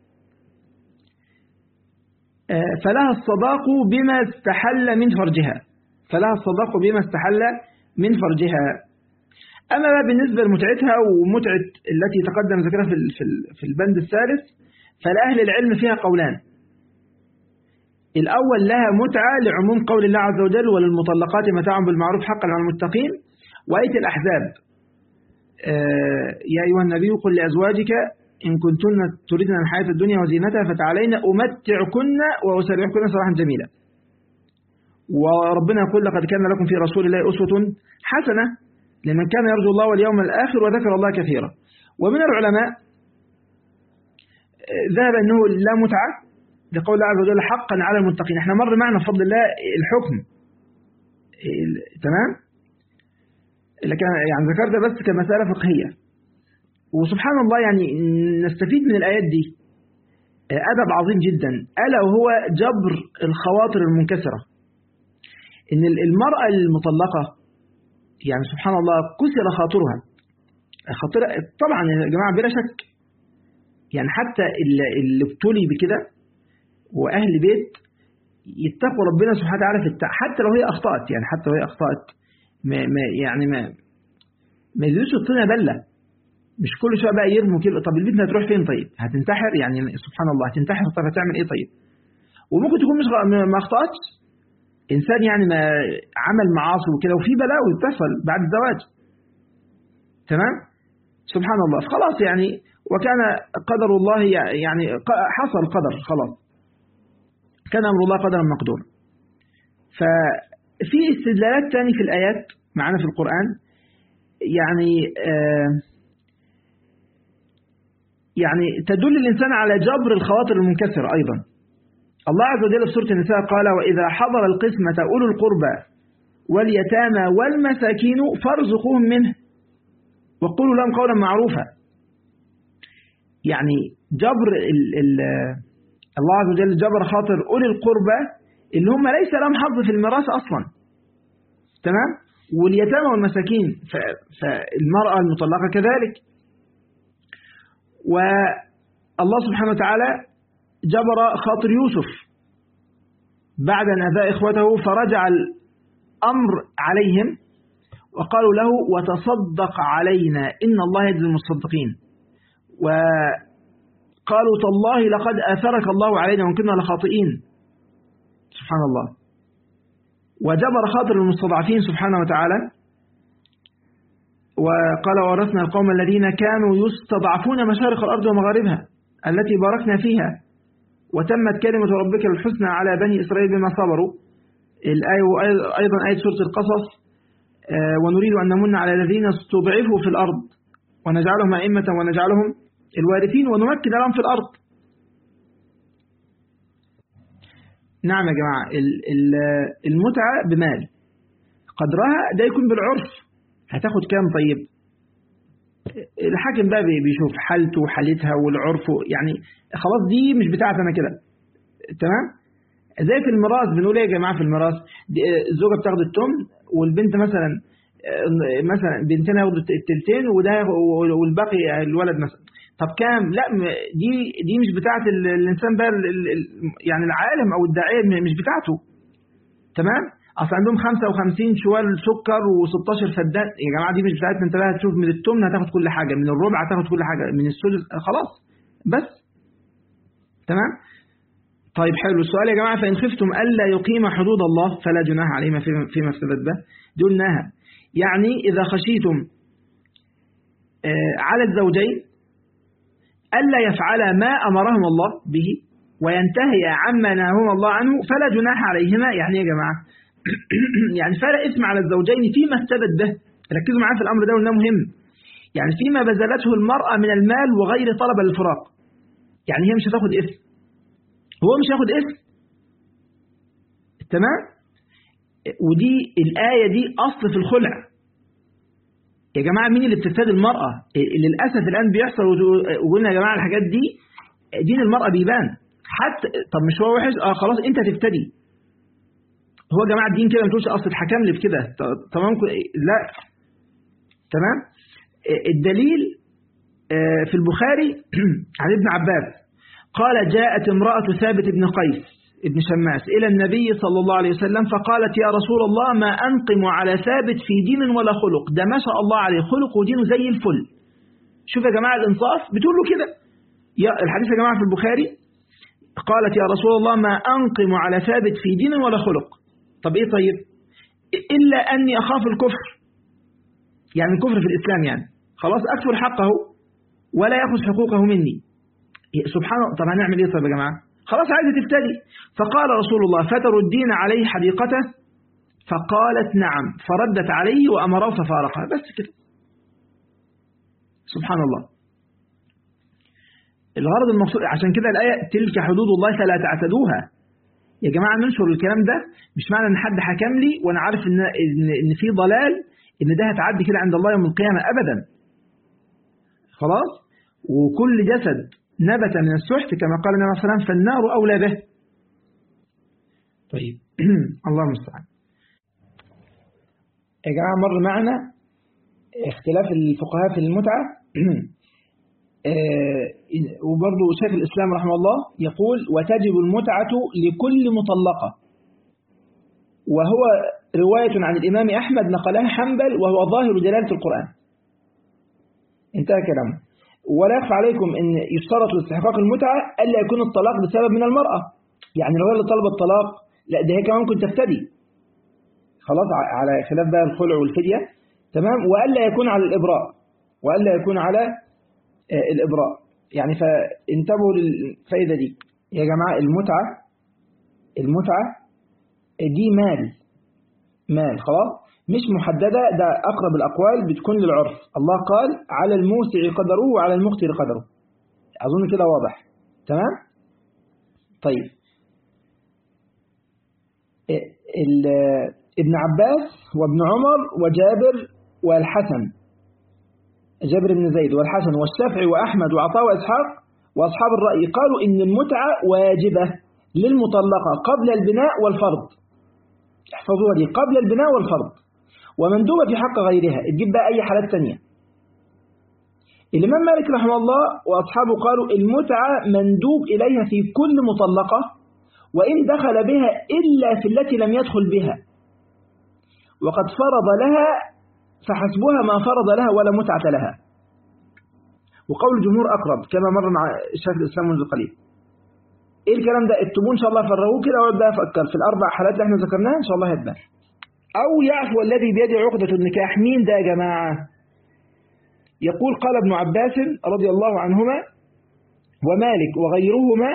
Speaker 1: فلها الصداق بما استحل من فرجها فلها الصداق بما استحل من فرجها أما بقى بالنسبة لمتعتها ومتعة التي تقدم ذكرها في في البند الثالث فلأهل العلم فيها قولان الأول لها متعة لعموم قول الله عز وجل وللمطلقات متاع بالمعروف حقا على المتقين وآية الأحزاب يا أيها النبي قل لأزواجك إن كنتن تريدن الحياة الدنيا وزينتها فتعالين أمتعكن وأسرحكن صراحا جميلا وربنا يقول لقد كان لكم في رسول الله أسوة حسنة لمن كان يرجو الله واليوم الآخر وذكر الله كثيرا ومن العلماء ذهب أنه لا متعة لقول الله عز وجل حقا على المتقين احنا مر معنا بفضل الله الحكم تمام لكن يعني ذكرت بس كمسألة فقهية وسبحان الله يعني نستفيد من الآيات دي أدب عظيم جدا ألا وهو جبر الخواطر المنكسرة إن المرأة المطلقة يعني سبحان الله كسر خاطرها خاطر طبعا يا جماعة بلا شك يعني حتى اللي ابتلي بكده وأهل بيت يتقوا ربنا سبحانه وتعالى في التع... حتى لو هي أخطأت يعني حتى لو هي أخطأت ما ما يعني ما ما يزيدوش الطينة بلة مش كل شوية بقى يرموا كده طب البنت هتروح فين طيب هتنتحر يعني سبحان الله هتنتحر طب هتعمل ايه طيب وممكن تكون مش ما اخطأتش إنسان يعني ما عمل معاصي وكده وفي بلاوي بتحصل بعد الزواج تمام سبحان الله خلاص يعني وكان قدر الله يعني حصل قدر خلاص كان أمر الله قدرا مقدورا ففي استدلالات تاني في الآيات معنا في القرآن يعني آه يعني تدل الإنسان على جبر الخواطر المنكسرة أيضا الله عز وجل في سورة النساء قال وإذا حضر القسمة أولو القربى واليتامى والمساكين فارزقوهم منه وقولوا لهم قولا معروفا يعني جبر ال ال الله عز وجل جبر خاطر أولي القربى اللي هم ليس لهم حظ في الميراث أصلا تمام واليتامى والمساكين فالمرأة المطلقة كذلك والله سبحانه وتعالى جبر خاطر يوسف بعد أن أذى إخوته فرجع الأمر عليهم وقالوا له وتصدق علينا إن الله يجزي المصدقين وقالوا تالله لقد أثرك الله علينا وإن كنا لخاطئين سبحان الله وجبر خاطر المستضعفين سبحانه وتعالى وقال ورثنا القوم الذين كانوا يستضعفون مشارق الأرض ومغاربها التي باركنا فيها وتمت كلمة ربك الحسنى على بني إسرائيل بما صبروا الآية أيضا آية سورة القصص ونريد أن نمن على الذين استضعفوا في الأرض ونجعلهم أئمة ونجعلهم الوارثين ونمكن لهم في الأرض نعم يا جماعة المتعة بمال قدرها ده يكون بالعرف هتاخد كام طيب الحاكم بقى بيشوف حالته وحالتها والعرف يعني خلاص دي مش بتاعت انا كده تمام زي في الميراث بنقول ايه يا جماعه في الميراث الزوجه بتاخد التمن والبنت مثلا مثلا بنتين ياخدوا التلتين وده والباقي الولد مثلا طب كام لا دي دي مش بتاعت الانسان بقى يعني العالم او الداعيه مش بتاعته تمام اصل عندهم 55 شوال سكر و16 فدان يا جماعه دي مش بتاعتنا انت بقى هتشوف من التمن هتاخد كل حاجه من الربع هتاخد كل حاجه من السدس خلاص بس تمام طيب حلو السؤال يا جماعه فان خفتم الا يقيم حدود الله فلا جناح عليهما فيما افتدت به دي قلناها يعني اذا خشيتم على الزوجين الا يفعلا ما امرهما الله به وينتهي عما نهاهما الله عنه فلا جناح عليهما يعني يا جماعه يعني فلا إثم على الزوجين فيما افتدت به ركزوا معايا في الأمر ده وإنه مهم يعني فيما بذلته المرأة من المال وغير طلب للفراق يعني هي مش هتاخد إثم هو مش هياخد إثم تمام ودي الآية دي أصل في الخلع يا جماعة مين اللي بتفتدي المرأة للأسف الآن بيحصل وقلنا يا جماعة الحاجات دي دين المرأة بيبان حتى طب مش هو وحش اه خلاص انت تفتدي هو يا جماعه الدين كده ما تقولش اصل اتحكم لي في كده تمام لا تمام الدليل في البخاري عن ابن عباس قال جاءت امرأة ثابت بن قيس ابن شماس إلى النبي صلى الله عليه وسلم فقالت يا رسول الله ما أنقم على ثابت في دين ولا خلق ده ما شاء الله عليه خلق ودينه زي الفل شوف يا جماعة الإنصاف بتقول له كده يا الحديث يا جماعة في البخاري قالت يا رسول الله ما أنقم على ثابت في دين ولا خلق طب ايه طيب الا اني اخاف الكفر يعني الكفر في الاسلام يعني خلاص اكفر حقه ولا ياخذ حقوقه مني سبحان الله طب هنعمل ايه طيب يا جماعه خلاص عايزه تفتدي فقال رسول الله فتردين عليه حديقته فقالت نعم فردت عليه وامره ففارقها بس كده سبحان الله الغرض المقصود عشان كده الايه تلك حدود الله فلا تعتدوها يا جماعة ننشر الكلام ده مش معنى ان حد حكم لي وانا عارف ان ان, إن في ضلال ان ده هتعدي كده عند الله يوم القيامة ابدا خلاص وكل جسد نبت من السحت كما قال النبي صلى الله عليه وسلم فالنار اولى به طيب الله المستعان يا جماعة مر معنا اختلاف الفقهاء في المتعة وبرضه شيخ الإسلام رحمه الله يقول وتجب المتعة لكل مطلقة وهو رواية عن الإمام أحمد نقلها حنبل وهو ظاهر دلالة القرآن انتهى كلامه ولا يخفى عليكم أن يشترط لاستحقاق المتعة ألا يكون الطلاق بسبب من المرأة يعني لو هي اللي طلب الطلاق لا ده هي كمان ممكن تفتدي خلاص على خلاف بقى الخلع والفدية تمام وألا يكون على الإبراء وألا يكون على الإبراء يعني فانتبهوا للفائدة دي يا جماعة المتعة المتعة دي مال مال خلاص مش محددة ده أقرب الأقوال بتكون للعرف الله قال على الموسع قدره وعلى المقتر قدره أظن كده واضح تمام طيب ابن عباس وابن عمر وجابر والحسن جابر بن زيد والحسن والشافعي وأحمد وعطاء وإسحاق وأصحاب الرأي قالوا إن المتعة واجبة للمطلقة قبل البناء والفرض احفظوها دي قبل البناء والفرض ومندوبة في حق غيرها تجيب بقى أي حالات تانية الإمام مالك رحمه الله وأصحابه قالوا المتعة مندوب إليها في كل مطلقة وإن دخل بها إلا في التي لم يدخل بها وقد فرض لها فحسبها ما فرض لها ولا متعة لها وقول الجمهور أقرب كما مر مع الشيخ الإسلام منذ قليل إيه الكلام ده اكتبوه إن شاء الله فرغوه كده وأقعد بقى أفكر في الأربع حالات اللي احنا ذكرناها إن شاء الله هتبان أو يعفو الذي بيده عقدة النكاح مين ده يا جماعة يقول قال ابن عباس رضي الله عنهما ومالك وغيرهما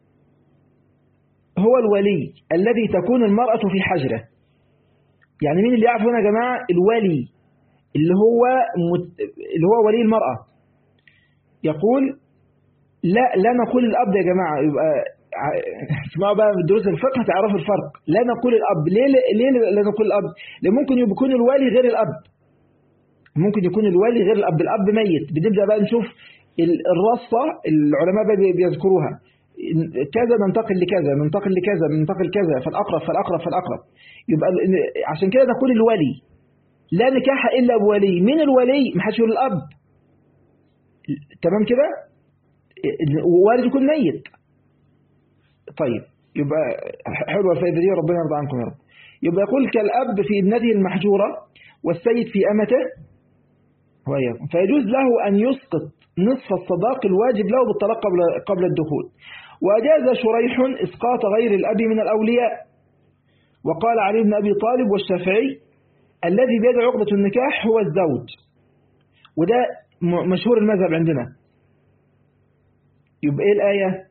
Speaker 1: هو الولي الذي تكون المرأة في حجره يعني مين اللي يعرف هنا يا جماعة الولي اللي هو مت... اللي هو ولي المرأة يقول لا لا نقول الأب يا جماعة يبقى اسمعوا بقى في دروس الفقه تعرفوا الفرق لا نقول الأب ليه ليه لا نقول الأب لأن ممكن يكون الولي غير الأب ممكن يكون الولي غير الأب الأب ميت بنبدأ بقى نشوف الرصة العلماء بقى بيذكروها كذا ننتقل لكذا ننتقل لكذا ننتقل كذا فالأقرب فالأقرب فالأقرب يبقى عشان كده نقول الولي لا نكاح إلا بولي من الولي ما حدش يقول الأب تمام كده والد يكون ميت طيب يبقى حلوة الفائدة دي ربنا يرضى عنكم يا رب يبقى يقول كالأب في ابنته المحجورة والسيد في أمته وإياكم فيجوز له أن يسقط نصف الصداق الواجب له بالطلاق قبل, قبل الدخول وأجاز شريح إسقاط غير الأب من الأولياء وقال علي بن أبي طالب والشافعي الذي بيد عقدة النكاح هو الزوج وده مشهور المذهب عندنا يبقى إيه الآية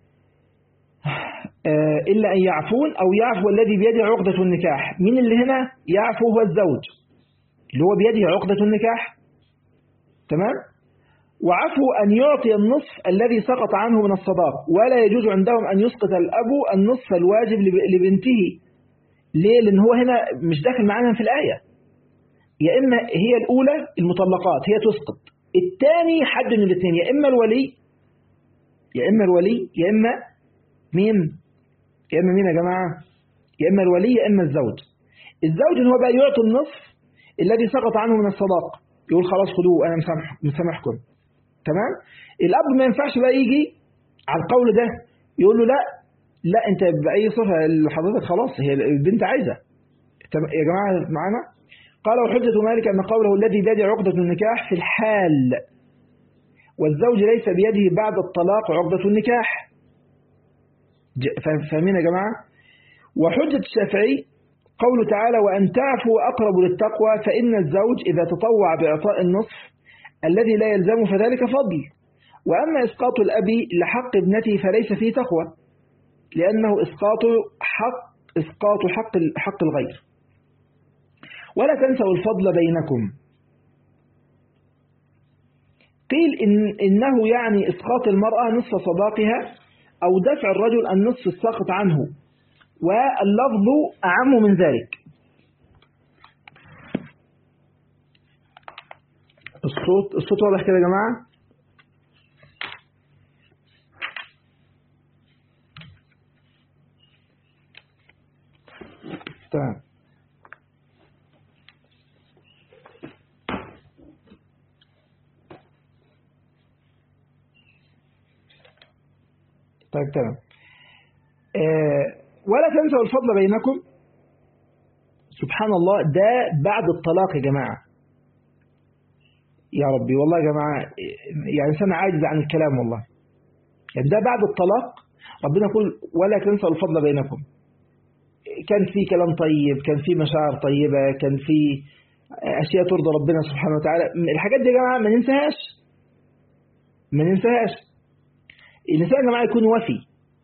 Speaker 1: آه إلا أن يعفون أو يعفو الذي بيده عقدة النكاح مين اللي هنا يعفو هو الزوج اللي هو بيده عقدة النكاح تمام وعفو أن يعطي النصف الذي سقط عنه من الصداق ولا يجوز عندهم أن يسقط الأب النصف الواجب لبنته ليه لأن هو هنا مش داخل معانا في الآية يا إما هي الأولى المطلقات هي تسقط الثاني حد من الاثنين يا إما الولي يا إما الولي يا إما مين يا إما مين يا جماعة يا إما الولي يا إما الزوج الزوج هو بقى يعطي النصف الذي سقط عنه من الصداق يقول خلاص خدوه أنا مسامح مسامحكم تمام الأب ما ينفعش بقى يجي على القول ده يقول له لا لا أنت بأي صفة حضرتك خلاص هي البنت عايزة يا جماعة معانا قال وحجة مالك أن قوله الذي بيده عقدة النكاح في الحال والزوج ليس بيده بعد الطلاق عقدة النكاح فاهمين يا جماعة وحجة الشافعي قوله تعالى وأن تعفوا أقرب للتقوى فإن الزوج إذا تطوع بإعطاء النصف الذي لا يلزم فذلك فضل وأما إسقاط الأب لحق ابنته فليس فيه تقوى لأنه إسقاط حق إسقاط حق حق الغير ولا تنسوا الفضل بينكم قيل إن إنه يعني إسقاط المرأة نصف صداقها أو دفع الرجل النصف الساقط عنه واللفظ أعم من ذلك الصوت الصوت واضح كده يا جماعة تمام طيب تمام آه ولا تنسوا الفضل بينكم سبحان الله ده بعد الطلاق يا جماعة يا ربي والله يا جماعة يعني سنة عاجز عن الكلام والله يعني ده بعد الطلاق ربنا يقول ولا تنسوا الفضل بينكم كان في كلام طيب كان في مشاعر طيبة كان في أشياء ترضى ربنا سبحانه وتعالى الحاجات دي يا جماعة ما ننساهاش ما ننساهاش الإنسان يا جماعة يكون وفي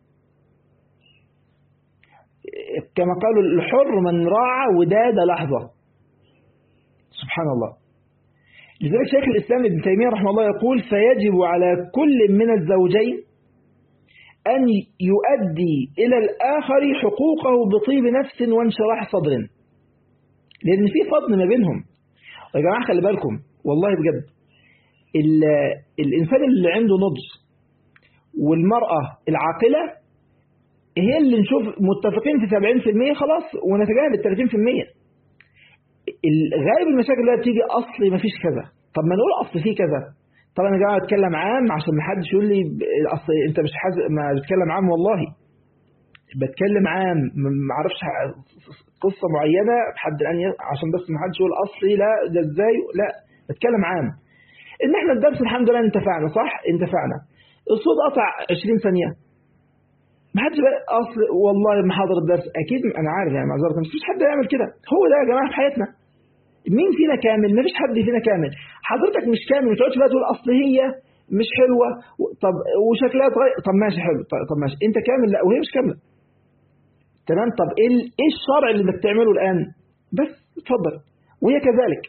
Speaker 1: كما قالوا الحر من راعى وداد لحظة سبحان الله لذلك شيخ الإسلام ابن تيمية رحمه الله يقول فيجب على كل من الزوجين أن يؤدي إلى الآخر حقوقه بطيب نفس وانشراح صدر لأن في فضل ما بينهم يا جماعة خلي بالكم والله بجد الإنسان اللي عنده نضج والمرأة العاقلة هي اللي نشوف متفقين في 70% خلاص ونتجاهل ال 30% غالب المشاكل اللي بتيجي اصلي ما فيش كذا طب ما نقول اصل في كذا طب انا جاي اتكلم عام عشان ما حدش يقول لي اصل انت مش حاز... ما بتكلم عام والله بتكلم عام ما اعرفش قصه معينه بحد الان عشان بس ما حدش يقول اصلي لا ده ازاي لا بتكلم عام ان احنا الدرس الحمد لله انتفعنا صح انتفعنا الصوت قطع 20 ثانيه ما حدش بقى اصل والله ما حاضر الدرس اكيد انا عارف يعني معذره مش فيش حد يعمل كده هو ده يا جماعه في حياتنا مين فينا كامل ما فيش حد فينا كامل حضرتك مش كامل ما تقعدش بقى تقول اصل هي مش حلوه طب وشكلها اتغير طب ماشي حلو طب ماشي انت كامل لا وهي مش كامله تمام طب ايه ايه الشرع اللي انك تعمله الان بس اتفضل وهي كذلك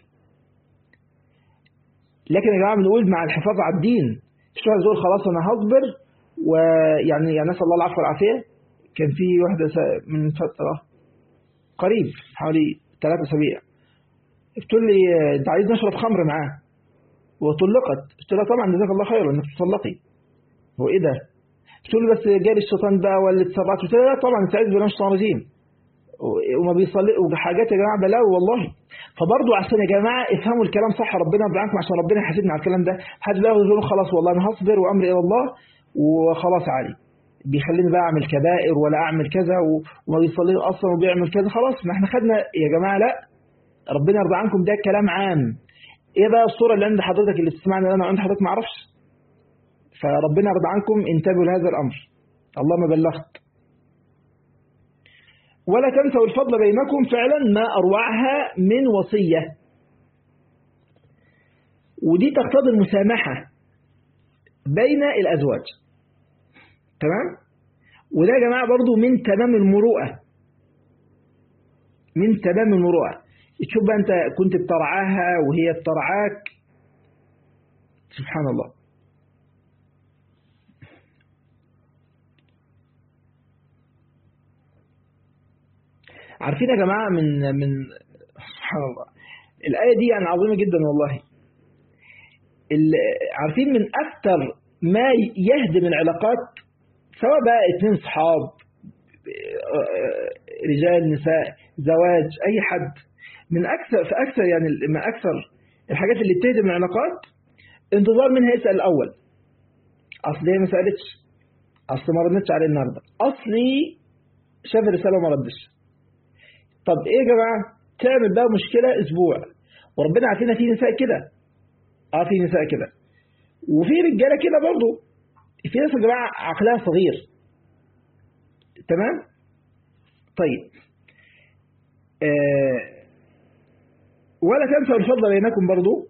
Speaker 1: لكن يا جماعه بنقول مع الحفاظ على الدين مش واحد يقول خلاص انا هصبر ويعني يعني نسال الله العفو والعافيه كان في واحده من فتره قريب حوالي ثلاثة اسابيع بتقول لي انت عايز نشرب خمر معاه وطلقت قلت لها طبعا جزاك الله خير انك تطلقي هو ايه ده بتقول لي بس جالي الشيطان بقى ولا اتسرعت قلت لها لا طبعا استعيذ بالله من الشيطان الرجيم وما بيصلي وحاجات يا جماعه بلاوي والله فبرضه عشان يا جماعه افهموا الكلام صح ربنا يرضى عنكم عشان ربنا يحاسبنا على الكلام ده حد بقى يقول خلاص والله انا هصبر وامري الى الله وخلاص عادي بيخليني بقى اعمل كبائر ولا اعمل كذا وما بيصلي اصلا وبيعمل كذا خلاص ما احنا خدنا يا جماعه لا ربنا يرضى عنكم ده كلام عام ايه بقى الصوره اللي عند حضرتك اللي بتسمعني انا عند حضرتك ما اعرفش فربنا يرضى عنكم انتبهوا لهذا الامر الله ما بلغت ولا تنسوا الفضل بينكم فعلا ما اروعها من وصيه ودي تقتضي المسامحه بين الازواج تمام وده يا جماعه برضو من تمام المروءه من تمام المروءه تشوف بقى انت كنت بترعاها وهي بترعاك سبحان الله عارفين يا جماعة من من سبحان الله الآية دي يعني عظيمة جدا والله عارفين من أكثر ما يهدم العلاقات سواء بقى اتنين صحاب رجال نساء زواج أي حد من أكثر في أكثر يعني من أكثر الحاجات اللي بتهدم العلاقات انتظار منها يسأل الأول أصل هي ما سألتش أصل ما ردتش عليه النهارده أصلي شاف الرسالة وما ردش طب إيه يا جماعة تعمل بقى مشكلة أسبوع وربنا عارفين في نساء كده اه في نساء كده وفي رجاله كده برضه في ناس يا جماعه عقلها صغير تمام طيب آه ولا تنسوا الفضل بينكم برضو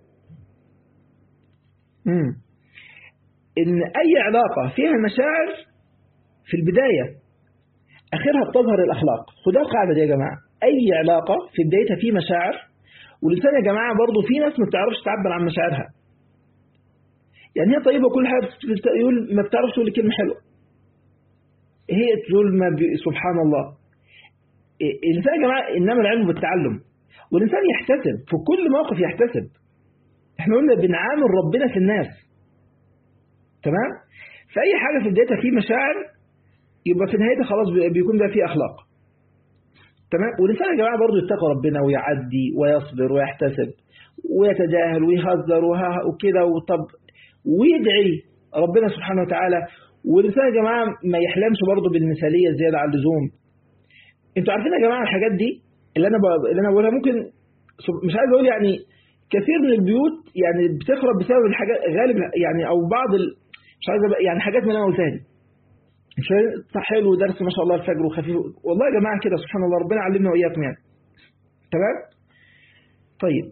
Speaker 1: مم. ان اي علاقة فيها مشاعر في البداية اخرها بتظهر الاخلاق خدها قاعدة دي يا جماعة اي علاقة في بدايتها في مشاعر والانسان يا جماعة برضو في ناس ما بتعرفش تعبر عن مشاعرها يعني هي طيبة كل حاجة يقول ما بتعرفش تقول كلمة حلوة هي تقول ما بي... سبحان الله الإنسان يا جماعة إنما العلم بالتعلم والإنسان يحتسب في كل موقف يحتسب احنا قلنا بنعامل ربنا في الناس تمام فأي حاجة في بدايتها في مشاعر يبقى في نهايتها خلاص بيكون ده فيه أخلاق تمام والإنسان يا جماعة برضه يتقى ربنا ويعدي ويصبر ويحتسب ويتجاهل ويهزر وكده وطب ويدعي ربنا سبحانه وتعالى والإنسان يا جماعة ما يحلمش برضه بالمثالية زيادة عن اللزوم انتوا عارفين يا جماعة الحاجات دي اللي أنا اللي أنا بقولها ممكن مش عايز أقول يعني كثير من البيوت يعني بتخرب بسبب الحاجات غالب يعني أو بعض ال... مش عايز يعني حاجات من اللي أنا قلتها دي مش حلو درس ما شاء الله الفجر وخفيف والله يا جماعة كده سبحان الله ربنا علمنا وإياكم يعني تمام طيب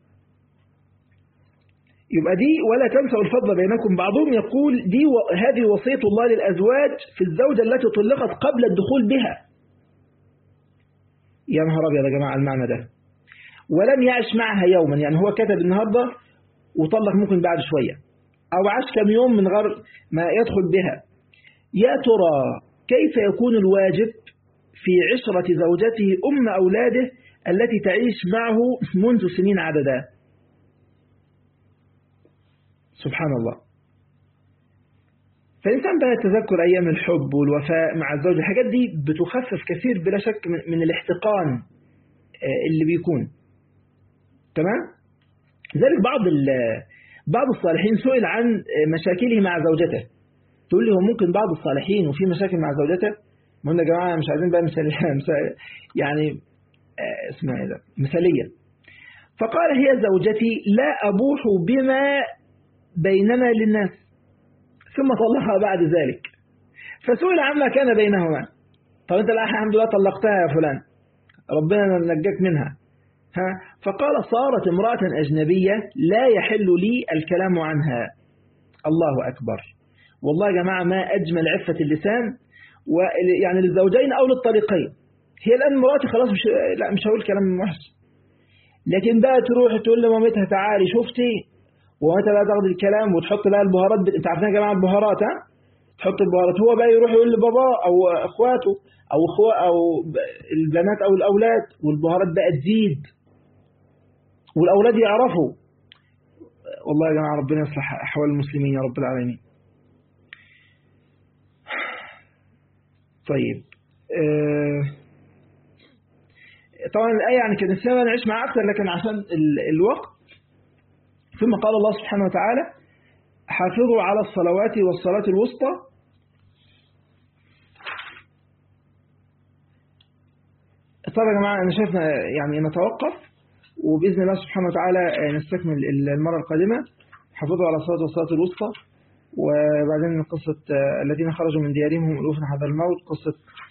Speaker 1: يبقى دي ولا تنسوا الفضل بينكم بعضهم يقول دي و... هذه وصية الله للأزواج في الزوجة التي طلقت قبل الدخول بها يا نهار أبيض يا جماعة المعنى ده ولم يعش معها يوما يعني هو كتب النهاردة وطلق ممكن بعد شوية أو عاش كم يوم من غير ما يدخل بها يا ترى كيف يكون الواجب في عشرة زوجته أم أولاده التي تعيش معه منذ سنين عددا سبحان الله فالإنسان بقى يتذكر أيام الحب والوفاء مع الزوج الحاجات دي بتخفف كثير بلا شك من الاحتقان اللي بيكون تمام لذلك بعض بعض الصالحين سئل عن مشاكله مع زوجته تقول لي هو ممكن بعض الصالحين وفي مشاكل مع زوجته ما يا جماعة مش عايزين بقى مثال يعني اسمها ايه ده مثالية فقال هي زوجتي لا أبوح بما بيننا للناس ثم طلقها بعد ذلك فسئل عما كان بينهما طب انت الآن الحمد لله طلقتها يا فلان ربنا نجاك منها ها فقال صارت امرأة أجنبية لا يحل لي الكلام عنها الله أكبر والله يا جماعة ما أجمل عفة اللسان يعني للزوجين أو للطريقين هي الآن مراتي خلاص مش لا مش هقول كلام وحش لكن بقى تروح تقول لمامتها تعالي شفتي ومتى بقى تاخد الكلام وتحط بقى البهارات ب... انت عارفين يا جماعه البهارات ها تحط البهارات هو بقى يروح يقول لباباه او اخواته او اخوه او البنات او الاولاد والبهارات بقى تزيد والاولاد يعرفوا والله يا جماعه ربنا يصلح احوال المسلمين يا رب العالمين طيب آه طبعا الآية يعني كان السنة نعيش معها أكثر لكن عشان الوقت ثم قال الله سبحانه وتعالى حافظوا على الصلوات والصلاة الوسطى طبعا يا جماعة أنا شايف يعني نتوقف وبإذن الله سبحانه وتعالى نستكمل المرة القادمة حافظوا على الصلاة والصلاة الوسطى وبعدين قصة الذين خرجوا من ديارهم ألوفا حذر الموت قصة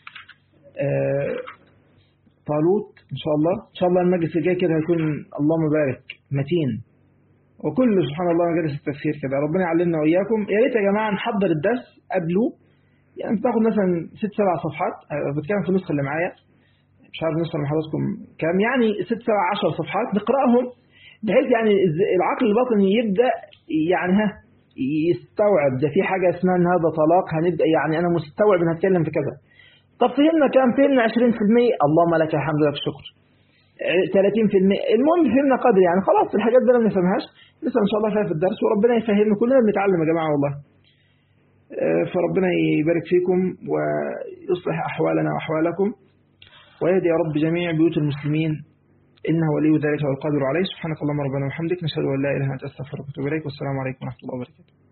Speaker 1: طالوت إن شاء الله إن شاء الله المجلس الجاي كده هيكون اللهم بارك متين وكل سبحان الله مجالس التفسير كده ربنا يعلمنا وإياكم يا ريت يا جماعة نحضر الدرس قبله يعني تاخد مثلا ست سبع صفحات بتكلم في النسخة اللي معايا مش عارف النسخة اللي حضراتكم كام يعني ست سبع عشر صفحات نقرأهم بحيث يعني العقل الباطني يبدأ يعني ها يستوعب ده في حاجة اسمها ان هذا طلاق هنبدأ يعني انا مستوعب ان هتكلم في كذا طب فهمنا كام فهمنا 20% اللهم لك الحمد لله الشكر 30% المهم فهمنا قدر يعني خلاص الحاجات دي ما نفهمهاش لسه ان شاء الله فيها في الدرس وربنا يفهمنا كلنا بنتعلم يا جماعه والله فربنا يبارك فيكم ويصلح احوالنا واحوالكم ويهدي يا رب جميع بيوت المسلمين إنه ولي ذلك والقادر عليه سبحانك اللهم ربنا وبحمدك نشهد أن لا إله إلا أنت أستغفرك وأتوب إليك والسلام عليكم ورحمة الله وبركاته